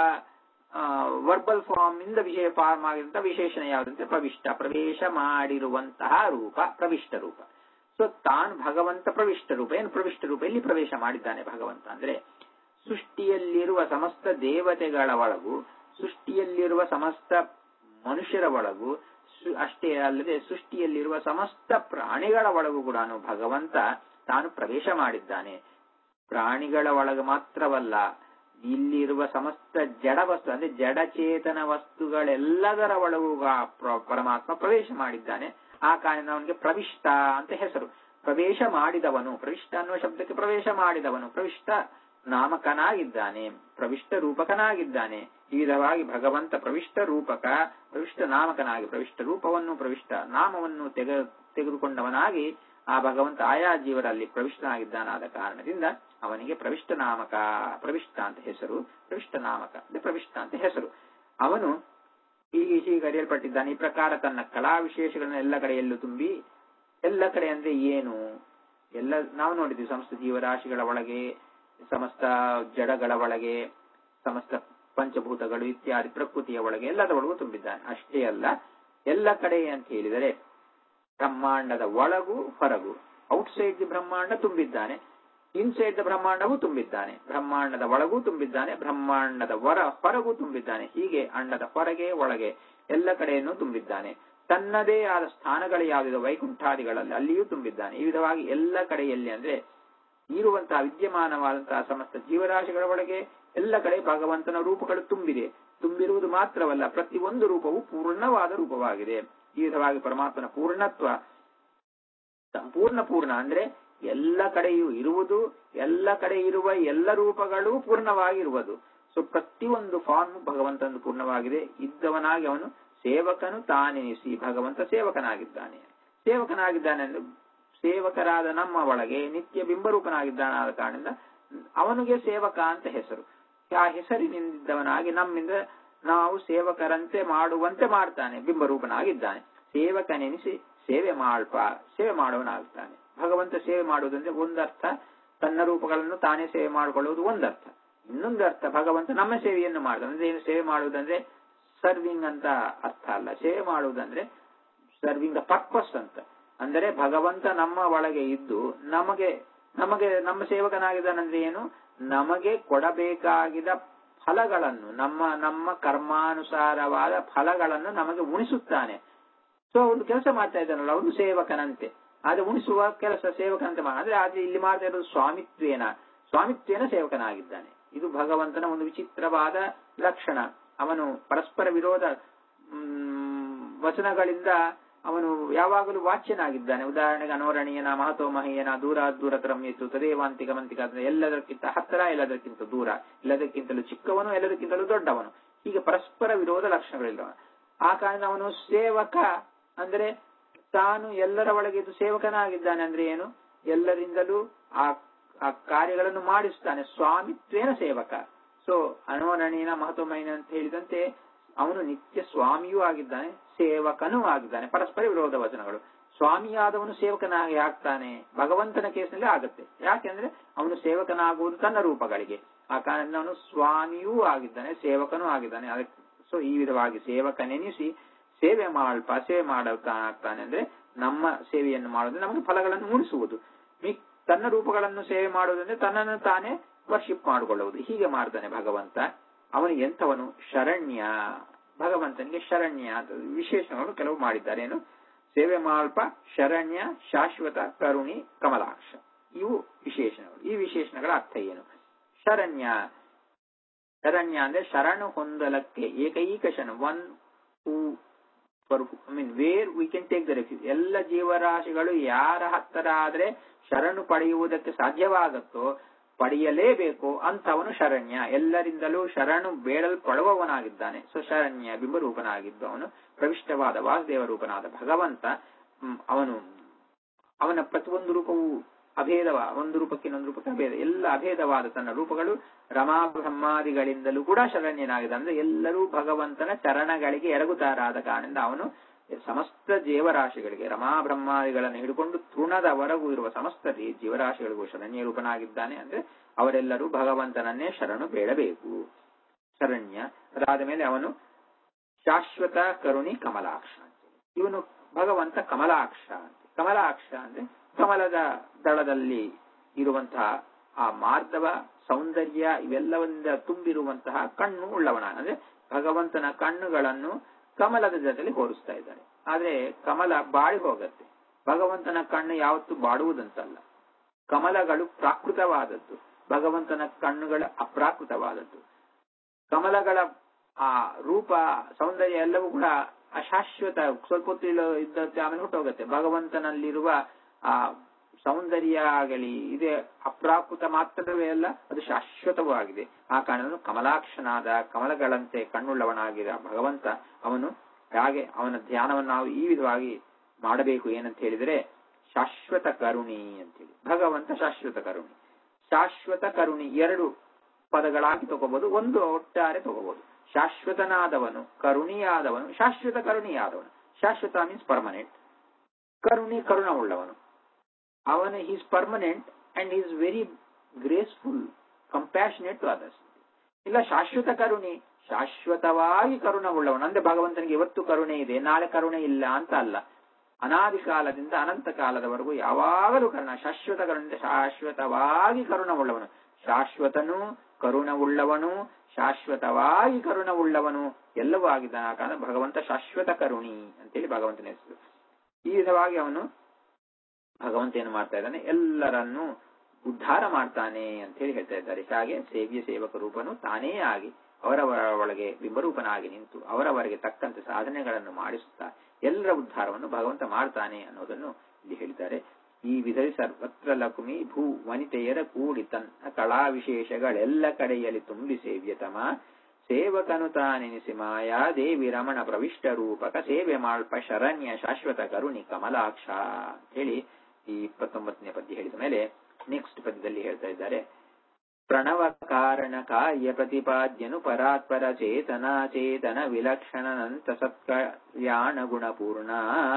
ವರ್ಬಲ್ ಫಾರ್ಮ್ ಇಂದ ವಿಷಯ ಫಾರ್ಮ್ ಆಗಿರುವಂತಹ ವಿಶೇಷಣ ಯಾವುದಂತೆ ಪ್ರವಿಷ್ಟ ಪ್ರವೇಶ ಮಾಡಿರುವಂತಹ ರೂಪ ಪ್ರವಿಷ್ಟ ರೂಪ ಸೊ ತಾನು ಭಗವಂತ ಪ್ರವಿಷ್ಟ ರೂಪ ಏನು ಪ್ರವಿಷ್ಟ ರೂಪ ಎಲ್ಲಿ ಪ್ರವೇಶ ಮಾಡಿದ್ದಾನೆ ಭಗವಂತ ಅಂದ್ರೆ ಸೃಷ್ಟಿಯಲ್ಲಿರುವ ಸಮಸ್ತ ದೇವತೆಗಳ ಒಳಗೂ ಸೃಷ್ಟಿಯಲ್ಲಿರುವ ಸಮಸ್ತ ಮನುಷ್ಯರ ಒಳಗೂ ಅಷ್ಟೇ ಅಲ್ಲದೆ ಸೃಷ್ಟಿಯಲ್ಲಿರುವ ಸಮಸ್ತ ಪ್ರಾಣಿಗಳ ಒಳಗೂ ಕೂಡ ಭಗವಂತ ತಾನು ಪ್ರವೇಶ ಮಾಡಿದ್ದಾನೆ ಪ್ರಾಣಿಗಳ ಒಳಗೆ ಮಾತ್ರವಲ್ಲ ಇಲ್ಲಿರುವ ಸಮಸ್ತ ಜಡ ವಸ್ತು ಅಂದ್ರೆ ಜಡಚೇತನ ವಸ್ತುಗಳೆಲ್ಲದರ ಒಳಗೂ ಪರಮಾತ್ಮ ಪ್ರವೇಶ ಮಾಡಿದ್ದಾನೆ ಆ ಕಾರಣ ಅವನಿಗೆ ಪ್ರವಿಷ್ಟ ಅಂತ ಹೆಸರು ಪ್ರವೇಶ ಮಾಡಿದವನು ಪ್ರವಿಷ್ಟ ಅನ್ನುವ ಶಬ್ದಕ್ಕೆ ಪ್ರವೇಶ ಮಾಡಿದವನು ಪ್ರವಿಷ್ಟ ನಾಮಕನಾಗಿದ್ದಾನೆ ಪ್ರವಿಷ್ಟ ರೂಪಕನಾಗಿದ್ದಾನೆ ಈ ವಿಧವಾಗಿ ಭಗವಂತ ಪ್ರವಿಷ್ಟ ರೂಪಕ ಪ್ರವಿಷ್ಟ ನಾಮಕನಾಗಿ ಪ್ರವಿಷ್ಟ ರೂಪವನ್ನು ಪ್ರವಿಷ್ಟ ನಾಮವನ್ನು ತೆಗೆ ತೆಗೆದುಕೊಂಡವನಾಗಿ ಆ ಭಗವಂತ ಆಯಾ ಜೀವರಲ್ಲಿ ಪ್ರವಿಷ್ಟನಾಗಿದ್ದಾನಾದ ಕಾರಣದಿಂದ ಅವನಿಗೆ ಪ್ರವಿಷ್ಟ ನಾಮಕ ಪ್ರವಿಷ್ಟ ಅಂತ ಹೆಸರು ಪ್ರವಿಷ್ಟ ನಾಮಕ ಅಂದ್ರೆ ಪ್ರವಿಷ್ಟ ಅಂತ ಹೆಸರು ಅವನು ಹೀಗೆ ಹೀಗೆ ಅರಿಯಲ್ಪಟ್ಟಿದ್ದಾನೆ ಈ ಪ್ರಕಾರ ತನ್ನ ಕಲಾ ವಿಶೇಷಗಳನ್ನ ಎಲ್ಲ ಕಡೆಯಲ್ಲೂ ತುಂಬಿ ಎಲ್ಲ ಕಡೆ ಅಂದ್ರೆ ಏನು ಎಲ್ಲ ನಾವು ನೋಡಿದ್ವಿ ಸಮಸ್ತ ಜೀವರಾಶಿಗಳ ಒಳಗೆ ಸಮಸ್ತ ಜಡಗಳ ಒಳಗೆ ಸಮಸ್ತ ಪಂಚಭೂತಗಳು ಇತ್ಯಾದಿ ಪ್ರಕೃತಿಯ ಒಳಗೆ ಎಲ್ಲದ ಒಳಗೂ ತುಂಬಿದ್ದಾನೆ ಅಷ್ಟೇ ಅಲ್ಲ ಎಲ್ಲ ಕಡೆ ಅಂತ ಹೇಳಿದರೆ ಬ್ರಹ್ಮಾಂಡದ ಒಳಗೂ ಹೊರಗೂ ಔಟ್ಸೈಡ್ ದಿ ಬ್ರಹ್ಮಾಂಡ ತುಂಬಿದ್ದಾನೆ ಇನ್ಸೈಡ್ ದ ಬ್ರಹ್ಮಾಂಡವೂ ತುಂಬಿದ್ದಾನೆ ಬ್ರಹ್ಮಾಂಡದ ಒಳಗೂ ತುಂಬಿದ್ದಾನೆ ಬ್ರಹ್ಮಾಂಡದ ಹೊರ ಹೊರಗೂ ತುಂಬಿದ್ದಾನೆ ಹೀಗೆ ಅಂಡದ ಹೊರಗೆ ಒಳಗೆ ಎಲ್ಲ ಕಡೆಯನ್ನು ತುಂಬಿದ್ದಾನೆ ತನ್ನದೇ ಆದ ಸ್ಥಾನಗಳು ಯಾವುದಿದೆ ವೈಕುಂಠಾದಿಗಳಲ್ಲಿ ಅಲ್ಲಿಯೂ ತುಂಬಿದ್ದಾನೆ ಈ ವಿಧವಾಗಿ ಎಲ್ಲ ಕಡೆಯಲ್ಲಿ ಅಂದ್ರೆ ಇರುವಂತಹ ವಿದ್ಯಮಾನವಾದಂತಹ ಸಮಸ್ತ ಜೀವರಾಶಿಗಳ ಒಳಗೆ ಎಲ್ಲ ಕಡೆ ಭಗವಂತನ ರೂಪಗಳು ತುಂಬಿದೆ ತುಂಬಿರುವುದು ಮಾತ್ರವಲ್ಲ ಪ್ರತಿಯೊಂದು ರೂಪವು ಪೂರ್ಣವಾದ ರೂಪವಾಗಿದೆ ಈ ವಿಧವಾಗಿ ಪರಮಾತ್ಮನ ಪೂರ್ಣತ್ವ ಸಂಪೂರ್ಣ ಪೂರ್ಣ ಅಂದ್ರೆ ಎಲ್ಲ ಕಡೆಯೂ ಇರುವುದು ಎಲ್ಲ ಕಡೆ ಇರುವ ಎಲ್ಲ ರೂಪಗಳು ಪೂರ್ಣವಾಗಿರುವುದು ಸೊ ಪ್ರತಿಯೊಂದು ಫಾರ್ಮ್ ಭಗವಂತನ ಪೂರ್ಣವಾಗಿದೆ ಇದ್ದವನಾಗಿ ಅವನು ಸೇವಕನು ತಾನೆನಿಸಿ ಭಗವಂತ ಸೇವಕನಾಗಿದ್ದಾನೆ ಸೇವಕನಾಗಿದ್ದಾನೆ ಅಂದ್ರೆ ಸೇವಕರಾದ ನಮ್ಮ ಒಳಗೆ ನಿತ್ಯ ಬಿಂಬರೂಪನಾಗಿದ್ದಾನಾದ ಕಾರಣದಿಂದ ಅವನಿಗೆ ಸೇವಕ ಅಂತ ಹೆಸರು ಆ ಹೆಸರಿನಿಂದವನಾಗಿ ನಮ್ಮಿಂದ ನಾವು ಸೇವಕರಂತೆ ಮಾಡುವಂತೆ ಮಾಡ್ತಾನೆ ಬಿಂಬರೂಪನಾಗಿದ್ದಾನೆ ಸೇವಕನೆನಿಸಿ ಸೇವೆ ಮಾಡ್ಪ ಸೇವೆ ಮಾಡುವನಾಗ್ತಾನೆ ಭಗವಂತ ಸೇವೆ ಮಾಡುವುದಂದ್ರೆ ಒಂದರ್ಥ ತನ್ನ ರೂಪಗಳನ್ನು ತಾನೇ ಸೇವೆ ಮಾಡಿಕೊಳ್ಳುವುದು ಒಂದರ್ಥ ಇನ್ನೊಂದು ಅರ್ಥ ಭಗವಂತ ನಮ್ಮ ಸೇವೆಯನ್ನು ಮಾಡುದು ಅಂದ್ರೆ ಏನು ಸೇವೆ ಮಾಡುವುದಂದ್ರೆ ಸರ್ವಿಂಗ್ ಅಂತ ಅರ್ಥ ಅಲ್ಲ ಸೇವೆ ಮಾಡುವುದಂದ್ರೆ ಸರ್ವಿಂಗ್ ದ ಪರ್ಪಸ್ ಅಂತ ಅಂದರೆ ಭಗವಂತ ನಮ್ಮ ಒಳಗೆ ಇದ್ದು ನಮಗೆ ನಮಗೆ ನಮ್ಮ ಸೇವಕನಾಗಿದ್ದಾನಂದ್ರೆ ಏನು ನಮಗೆ ಕೊಡಬೇಕಾಗಿದ ಫಲಗಳನ್ನು ನಮ್ಮ ನಮ್ಮ ಕರ್ಮಾನುಸಾರವಾದ ಫಲಗಳನ್ನು ನಮಗೆ ಉಣಿಸುತ್ತಾನೆ ಸೊ ಒಂದು ಕೆಲಸ ಮಾಡ್ತಾ ಇದ್ದಾನಲ್ಲ ಅವನು ಸೇವಕನಂತೆ ಆದ್ರೆ ಉಣಿಸುವ ಕೆಲಸ ಸೇವಕನಂತೆ ಮಾಡ ಅಂದ್ರೆ ಆದ್ರೆ ಇಲ್ಲಿ ಮಾಡ್ತಾ ಇರೋದು ಸ್ವಾಮಿತ್ವೇನ ಸ್ವಾಮಿತ್ವೇನ ಸೇವಕನಾಗಿದ್ದಾನೆ ಇದು ಭಗವಂತನ ಒಂದು ವಿಚಿತ್ರವಾದ ಲಕ್ಷಣ ಅವನು ಪರಸ್ಪರ ವಿರೋಧ ವಚನಗಳಿಂದ ಅವನು ಯಾವಾಗಲೂ ವಾಚ್ಯನಾಗಿದ್ದಾನೆ ಉದಾಹರಣೆಗೆ ಅನೋರಣೀಯನ ಮಹತೋ ಮಹೀಯನ ದೂರ ದೂರ ಕ್ರಮ್ಯಿತು ತದೇವಾಂತಿಕ ಮಂತಿಕ ಎಲ್ಲದಕ್ಕಿಂತ ಹತ್ತಿರ ಎಲ್ಲದಕ್ಕಿಂತ ದೂರ ಎಲ್ಲದಕ್ಕಿಂತಲೂ ಚಿಕ್ಕವನು ಎಲ್ಲದಕ್ಕಿಂತಲೂ ದೊಡ್ಡವನು ಹೀಗೆ ಪರಸ್ಪರ ವಿರೋಧ ಲಕ್ಷಣಗಳಿಲ್ಲವ ಆ ಕಾರಣ ಅವನು ಸೇವಕ ಅಂದ್ರೆ ತಾನು ಎಲ್ಲರ ಒಳಗಿದ್ದು ಸೇವಕನಾಗಿದ್ದಾನೆ ಅಂದ್ರೆ ಏನು ಎಲ್ಲರಿಂದಲೂ ಆ ಆ ಕಾರ್ಯಗಳನ್ನು ಮಾಡಿಸ್ತಾನೆ ಸ್ವಾಮಿತ್ವೇನ ಸೇವಕ ಸೊ ಅನೋರಣೀಯನ ಮಹತ್ವಮೈನ ಅಂತ ಹೇಳಿದಂತೆ ಅವನು ನಿತ್ಯ ಸ್ವಾಮಿಯೂ ಆಗಿದ್ದಾನೆ ಸೇವಕನೂ ಆಗಿದ್ದಾನೆ ಪರಸ್ಪರ ವಿರೋಧ ವಚನಗಳು ಸ್ವಾಮಿಯಾದವನು ಸೇವಕನಾಗಿ ಆಗ್ತಾನೆ ಭಗವಂತನ ಕೇಸ್ನಲ್ಲಿ ಆಗುತ್ತೆ ಯಾಕೆಂದ್ರೆ ಅವನು ಸೇವಕನಾಗುವುದು ತನ್ನ ರೂಪಗಳಿಗೆ ಆ ಕಾರಣ ಅವನು ಸ್ವಾಮಿಯೂ ಆಗಿದ್ದಾನೆ ಸೇವಕನೂ ಆಗಿದ್ದಾನೆ ಅದಕ್ಕೆ ಸೊ ಈ ವಿಧವಾಗಿ ಸೇವಕನೆನಿಸಿ ಸೇವೆ ಮಾಡ್ಪ ಸೇವೆ ಮಾಡುತ್ತಾನೆ ಅಂದ್ರೆ ನಮ್ಮ ಸೇವೆಯನ್ನು ಮಾಡುವುದು ನಮಗೆ ಫಲಗಳನ್ನು ಉಣಿಸುವುದು ತನ್ನ ರೂಪಗಳನ್ನು ಸೇವೆ ಮಾಡುವುದಂದ್ರೆ ತನ್ನನ್ನು ತಾನೇ ವರ್ಷಿಪ್ ಮಾಡಿಕೊಳ್ಳುವುದು ಹೀಗೆ ಮಾಡ್ತಾನೆ ಭಗವಂತ ಅವನು ಎಂಥವನು ಶರಣ್ಯ ಭಗವಂತನಿಗೆ ಶರಣ್ಯ ಅಂತ ವಿಶೇಷಗಳು ಕೆಲವು ಮಾಡಿದ್ದಾರೆ ಏನು ಸೇವೆ ಮಾಲ್ಪ ಶರಣ್ಯ ಶಾಶ್ವತ ಕರುಣಿ ಕಮಲಾಕ್ಷ ಇವು ವಿಶೇಷಣಗಳು ಈ ವಿಶೇಷಣಗಳ ಅರ್ಥ ಏನು ಶರಣ್ಯ ಶರಣ್ಯ ಅಂದ್ರೆ ಶರಣು ಹೊಂದಲಕ್ಕೆ ಏಕೈಕ ಶರಣ one who for I mean where we can take the refuge ಎಲ್ಲ ಜೀವರಾಶಿಗಳು ಯಾರ ಹತ್ತಿರ ಆದ್ರೆ ಶರಣು ಪಡೆಯುವುದಕ್ಕೆ ಸಾಧ್ಯವಾಗುತ್ತೋ ಪಡೆಯಲೇಬೇಕು ಅಂತವನು ಶರಣ್ಯ ಎಲ್ಲರಿಂದಲೂ ಶರಣು ಬೇಡಲ್ಪಡುವವನಾಗಿದ್ದಾನೆ ಸೊ ಶರಣ್ಯ ಬಿಂಬರೂಪನಾಗಿದ್ದು ಅವನು ಪ್ರವಿಷ್ಟವಾದ ವಾಸುದೇವ ರೂಪನಾದ ಭಗವಂತ ಹ್ಮ್, ಅವನು ಅವನ ಪ್ರತಿಯೊಂದು ರೂಪವು ಅಭೇದವ ಒಂದು ರೂಪಕ್ಕೆ ಇನ್ನೊಂದು ರೂಪಕ್ಕೆ ಅಭೇದ ಎಲ್ಲ ಅಭೇದವಾದ ತನ್ನ ರೂಪಗಳು ರಮಾ ಬ್ರಹ್ಮಾದಿಗಳಿಂದಲೂ ಕೂಡ ಶರಣ್ಯನಾಗಿದೆ ಅಂದ್ರೆ ಎಲ್ಲರೂ ಭಗವಂತನ ಚರಣಗಳಿಗೆ ಎರಗುತ್ತಾರಾದ ಕಾರಣದಿಂದ ಅವನು ಸಮಸ್ತ ಜೀವರಾಶಿಗಳಿಗೆ ರಮಾ ಬ್ರಹ್ಮಾದಿಗಳನ್ನು ಹಿಡ್ಕೊಂಡು ತೃಣದವರೆಗೂ ಇರುವ ಸಮಸ್ತ ಜೀ- ಜೀವರಾಶಿಗಳಿಗೂ ಶರಣ್ಯ ರೂಪನಾಗಿದ್ದಾನೆ ಅಂದ್ರೆ ಅವರೆಲ್ಲರೂ ಭಗವಂತನನ್ನೇ ಶರಣು ಬೇಡಬೇಕು ಶರಣ್ಯ ಅದಾದ ಮೇಲೆ ಅವನು ಶಾಶ್ವತ ಕರುಣಿ ಕಮಲಾಕ್ಷ ಅಂತೇಳಿ. ಇವನು ಭಗವಂತ ಕಮಲಾಕ್ಷ ಅಂತ ಕಮಲಾಕ್ಷ ಅಂದ್ರೆ ಕಮಲದ ದಳದಲ್ಲಿ ಇರುವಂತಹ ಆ ಮಾರ್ಧವ ಸೌಂದರ್ಯ ಇವೆಲ್ಲವರಿಂದ ತುಂಬಿರುವಂತಹ ಕಣ್ಣು ಉಳ್ಳವನ ಅಂದ್ರೆ ಭಗವಂತನ ಕಣ್ಣುಗಳನ್ನು ಕಮಲದ ಜೊತೆಲಿ ಹೋಲಿಸ್ತಾ ಇದ್ದಾರೆ ಆದ್ರೆ ಕಮಲ ಬಾಳಿ ಹೋಗತ್ತೆ ಭಗವಂತನ ಕಣ್ಣು ಯಾವತ್ತೂ ಬಾಡುವುದಂತಲ್ಲ ಕಮಲಗಳು ಪ್ರಾಕೃತವಾದದ್ದು ಭಗವಂತನ ಕಣ್ಣುಗಳು ಅಪ್ರಾಕೃತವಾದದ್ದು ಕಮಲಗಳ ಆ ರೂಪ ಸೌಂದರ್ಯ ಎಲ್ಲವೂ ಕೂಡ ಅಶಾಶ್ವತ ಸ್ವಲ್ಪ ಹೊತ್ತು ಇಲ್ಲ- ಇದ್ದದ್ದು ಆಮೇಲೆ ಹೊಟ್ಟೋಗುತ್ತೆ ಭಗವಂತನಲ್ಲಿರುವ ಆ ಸೌಂದರ್ಯ ಆಗಲಿ ಇದೆ ಅಪ್ರಾಕೃತ ಮಾತ್ರವೇ ಅಲ್ಲ ಅದು ಶಾಶ್ವತವಾಗಿದೆ ಆ ಕಾರಣವನ್ನು ಕಮಲಾಕ್ಷನಾದ ಕಮಲಗಳಂತೆ ಕಣ್ಣುಳ್ಳವನಾಗಿರುವ ಭಗವಂತ ಅವನು ಹಾಗೆ ಅವನ ಧ್ಯಾನವನ್ನು ನಾವು ಈ ವಿಧವಾಗಿ ಮಾಡಬೇಕು ಏನಂತ ಹೇಳಿದರೆ ಶಾಶ್ವತ ಕರುಣಿ ಅಂತೇಳಿ ಭಗವಂತ ಶಾಶ್ವತ ಕರುಣಿ ಶಾಶ್ವತ ಕರುಣಿ ಎರಡು ಪದಗಳಾಗಿ ತಗೋಬಹುದು ಒಂದು ಒಟ್ಟಾರೆ ತಗೋಬಹುದು ಶಾಶ್ವತನಾದವನು ಕರುಣಿಯಾದವನು ಶಾಶ್ವತ ಕರುಣಿಯಾದವನು ಶಾಶ್ವತ ಮೀನ್ಸ್ ಪರ್ಮನೆಂಟ್ ಕರುಣಿ ಕರುಣವುಳ್ಳವನು ಅವನು is permanent and is very graceful compassionate to others ಇಲ್ಲ ಶಾಶ್ವತ ಕರುಣಿ ಶಾಶ್ವತವಾಗಿ ಕರುಣವುಳ್ಳವನು ಅಂದ್ರೆ ಭಗವಂತನಿಗೆ ಇವತ್ತು ಕರುಣೆ ಇದೆ ನಾಳೆ ಕರುಣೆ ಇಲ್ಲ ಅಂತ ಅಲ್ಲ ಅನಾದಿ ಕಾಲದಿಂದ ಅನಂತ ಕಾಲದವರೆಗೂ ಯಾವಾಗಲೂ ಕರುಣ ಶಾಶ್ವತ ಕರುಣೆ ಶಾಶ್ವತವಾಗಿ ಕರುಣವುಳ್ಳವನು ಶಾಶ್ವತನು ಕರುಣವುಳ್ಳವನು ಶಾಶ್ವತವಾಗಿ ಕರುಣವುಳ್ಳವನು ಎಲ್ಲವೂ ಆಗಿದ್ದಾನೆ ಆ ಕಾರಣ ಭಗವಂತ ಶಾಶ್ವತ ಕರುಣಿ ಅಂತೇಳಿ ಭಗವಂತನ ಹೆಸರು ಈ ವಿಧವಾಗಿ ಅವನು ಭಗವಂತ ಏನು ಮಾಡ್ತಾ ಇದ್ದಾನೆ ಎಲ್ಲರನ್ನೂ ಉದ್ಧಾರ ಮಾಡ್ತಾನೆ ಅಂತ ಹೇಳಿ ಹೇಳ್ತಾ ಇದ್ದಾರೆ ಹಾಗೆ ಸೇವ್ಯ ಸೇವಕ ರೂಪನು ತಾನೇ ಆಗಿ ಅವರವರ ಒಳಗೆ ಬಿಂಬರೂಪನಾಗಿ ನಿಂತು ಅವರವರಿಗೆ ತಕ್ಕಂತೆ ಸಾಧನೆಗಳನ್ನು ಮಾಡಿಸುತ್ತಾ ಎಲ್ಲರ ಉದ್ಧಾರವನ್ನು ಭಗವಂತ ಮಾಡ್ತಾನೆ ಅನ್ನೋದನ್ನು ಇಲ್ಲಿ ಹೇಳಿದ್ದಾರೆ ಈ ವಿಧರಿ ಸರ್ವತ್ರ ಲಕುಮಿ ಭೂ ವನಿತೆಯರ ಕೂಡಿ ತನ್ನ ಕಳಾ ವಿಶೇಷಗಳೆಲ್ಲ ಕಡೆಯಲ್ಲಿ ತುಂಬಿ ಸೇವ್ಯತಮ ಸೇವಕನು ತಾನೆನಿಸಿ ಮಾಯಾ ದೇವಿ ರಮಣ ಪ್ರವಿಷ್ಟ ರೂಪಕ ಸೇವೆ ಮಾಳ್ಪ ಶರಣ್ಯ ಶಾಶ್ವತ ಕರುಣಿ ಕಮಲಾಕ್ಷ ಅಂತ ಹೇಳಿ ಈ ಇಪ್ಪತ್ತೊಂಬತ್ತನೇ ಪದ್ಯ ಹೇಳಿದ ಮೇಲೆ ನೆಕ್ಸ್ಟ್ ಪದ್ಯದಲ್ಲಿ ಹೇಳ್ತಾ ಇದ್ದಾರೆ ಪ್ರಣವ ಕಾರಣ ಕಾರ್ಯ ಪ್ರತಿಪಾದ್ಯನು ಪರಾತ್ಪರ ಚೇತನ ಚೇತನ ವಿಲಕ್ಷಣನಂತ ಸತ್ಕಲ್ಯಾಣ ಗುಣಪೂರ್ಣ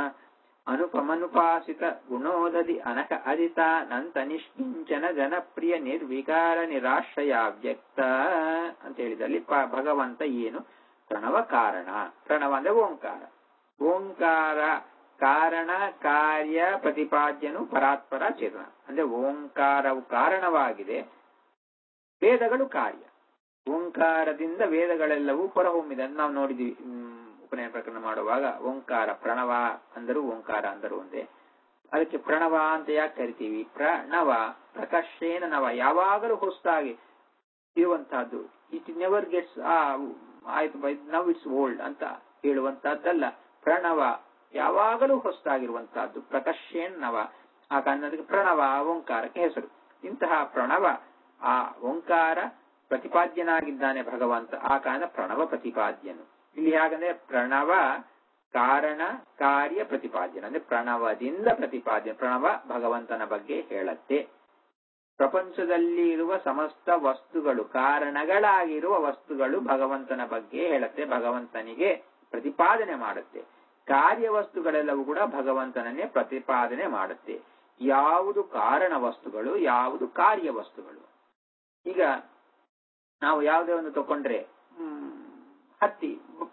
ಅನುಪಮನುಪಾಸಿತ ಗುಣೋದಧಿ ಅನಕ ಅದಿತಾನಂತ ನಿಷ್ಕಿಂಚನ ಜನಪ್ರಿಯ ನಿರ್ವಿಕಾರ ನಿರಾಶ್ರಯ ವ್ಯಕ್ತ ಅಂತ ಹೇಳಿದಲ್ಲಿ ಪ- ಭಗವಂತ ಏನು ಪ್ರಣವ ಕಾರಣ ಪ್ರಣವ ಅಂದ್ರೆ ಓಂಕಾರ ಓಂಕಾರ ಕಾರಣ ಕಾರ್ಯ ಪ್ರತಿಪಾದ್ಯನು ಪರಾತ್ಪರ ಚೇತನ ಅಂದ್ರೆ ಓಂಕಾರವು ಕಾರಣವಾಗಿದೆ ವೇದಗಳು ಕಾರ್ಯ ಓಂಕಾರದಿಂದ ವೇದಗಳೆಲ್ಲವೂ ಹೊರಹೊಮ್ಮಿದೆ ಅಂತ ನಾವು ನೋಡಿದ್ವಿ ಹ್ಮ್, ಉಪನಯನ ಪ್ರಕರಣ ಮಾಡುವಾಗ ಓಂಕಾರ ಪ್ರಣವ ಅಂದರು ಓಂಕಾರ ಅಂದರು ಒಂದೇ ಅದಕ್ಕೆ ಪ್ರಣವ ಅಂತ ಯಾಕೆ ಕರಿತೀವಿ ಪ್ರಣವ ಪ್ರಕರ್ಷೇನ ನವ ಯಾವಾಗಲೂ ಹೊಸದಾಗಿ ಇರುವಂತಹದ್ದು ಇಟ್ ನೆವರ್ ಗೆಟ್ಸ್ ಆ ಆಯ್ತು ಬೈ ನವ್ ಇಟ್ಸ್ ಓಲ್ಡ್ ಅಂತ ಹೇಳುವಂತಹದ್ದಲ್ಲ ಪ್ರಣವ ಯಾವಾಗಲೂ ಹೊಸದಾಗಿರುವಂತಹದ್ದು ಪ್ರಕರ್ಷೇನ್ ನವ ಆ ಕಾರಣಕ್ಕೆ ಪ್ರಣವ ಓಂಕಾರಕ್ಕೆ ಹೆಸರು ಇಂತಹ ಪ್ರಣವ ಆ ಓಂಕಾರ ಪ್ರತಿಪಾದ್ಯನಾಗಿದ್ದಾನೆ ಭಗವಂತ ಆ ಕಾರಣ ಪ್ರಣವ ಪ್ರತಿಪಾದ್ಯನು ಇಲ್ಲಿ ಹಾಗಂದ್ರೆ ಪ್ರಣವ ಕಾರಣ ಕಾರ್ಯ ಪ್ರತಿಪಾದ್ಯನ ಅಂದ್ರೆ ಪ್ರಣವದಿಂದ ಪ್ರತಿಪಾದ್ಯ ಪ್ರಣವ ಭಗವಂತನ ಬಗ್ಗೆ ಹೇಳತ್ತೆ ಪ್ರಪಂಚದಲ್ಲಿ ಇರುವ ಸಮಸ್ತ ವಸ್ತುಗಳು ಕಾರಣಗಳಾಗಿರುವ ವಸ್ತುಗಳು ಭಗವಂತನ ಬಗ್ಗೆ ಹೇಳುತ್ತೆ ಭಗವಂತನಿಗೆ ಪ್ರತಿಪಾದನೆ ಮಾಡುತ್ತೆ ಕಾರ್ಯ ವಸ್ತುಗಳೆಲ್ಲವೂ ಕೂಡ ಭಗವಂತನನ್ನೇ ಪ್ರತಿಪಾದನೆ ಮಾಡುತ್ತೆ ಯಾವುದು ಕಾರಣ ವಸ್ತುಗಳು ಯಾವುದು ಕಾರ್ಯ ವಸ್ತುಗಳು ಈಗ ನಾವು ಯಾವುದೇ ಒಂದು ತಕೊಂಡ್ರೆ ಹ್ಮ್, ಹತ್ತಿ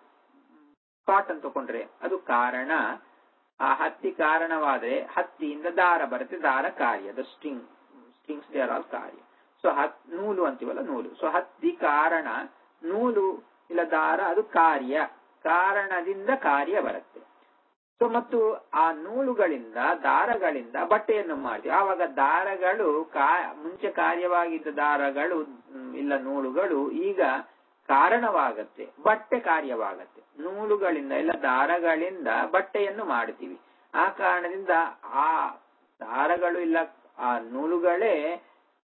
ಕಾಟನ್ ತಕೊಂಡ್ರೆ ಅದು ಕಾರಣ ಆ ಹತ್ತಿ ಕಾರಣವಾದ್ರೆ ಹತ್ತಿಯಿಂದ ದಾರ ಬರುತ್ತೆ ದಾರ ಕಾರ್ಯ the string strings they are all ಕಾರ್ಯ ಸೊ ಹತ್ ನೂಲು ಅಂತೀವಲ್ಲ ನೂಲು ಸೊ ಹತ್ತಿ ಕಾರಣ ನೂಲು ಇಲ್ಲ ದಾರ ಅದು ಕಾರ್ಯ ಕಾರಣದಿಂದ ಕಾರ್ಯ ಬರುತ್ತೆ ಸೊ ಮತ್ತು ಆ ನೂಲುಗಳಿಂದ ದಾರಗಳಿಂದ ಬಟ್ಟೆಯನ್ನು ಮಾಡ್ತೀವಿ ಆವಾಗ ದಾರಗಳು ಕಾ ಮುಂಚೆ ಕಾರ್ಯವಾಗಿದ್ದ ದಾರಗಳು ಮ್, ಇಲ್ಲ ನೂಲುಗಳು ಈಗ ಕಾರಣವಾಗತ್ತೆ ಬಟ್ಟೆ ಕಾರ್ಯವಾಗತ್ತೆ ನೂಲುಗಳಿಂದ ಇಲ್ಲ ದಾರಗಳಿಂದ ಬಟ್ಟೆಯನ್ನು ಮಾಡ್ತೀವಿ ಆ ಕಾರಣದಿಂದ ಆ ದಾರಗಳು ಇಲ್ಲ ಆ ನೂಲುಗಳೇ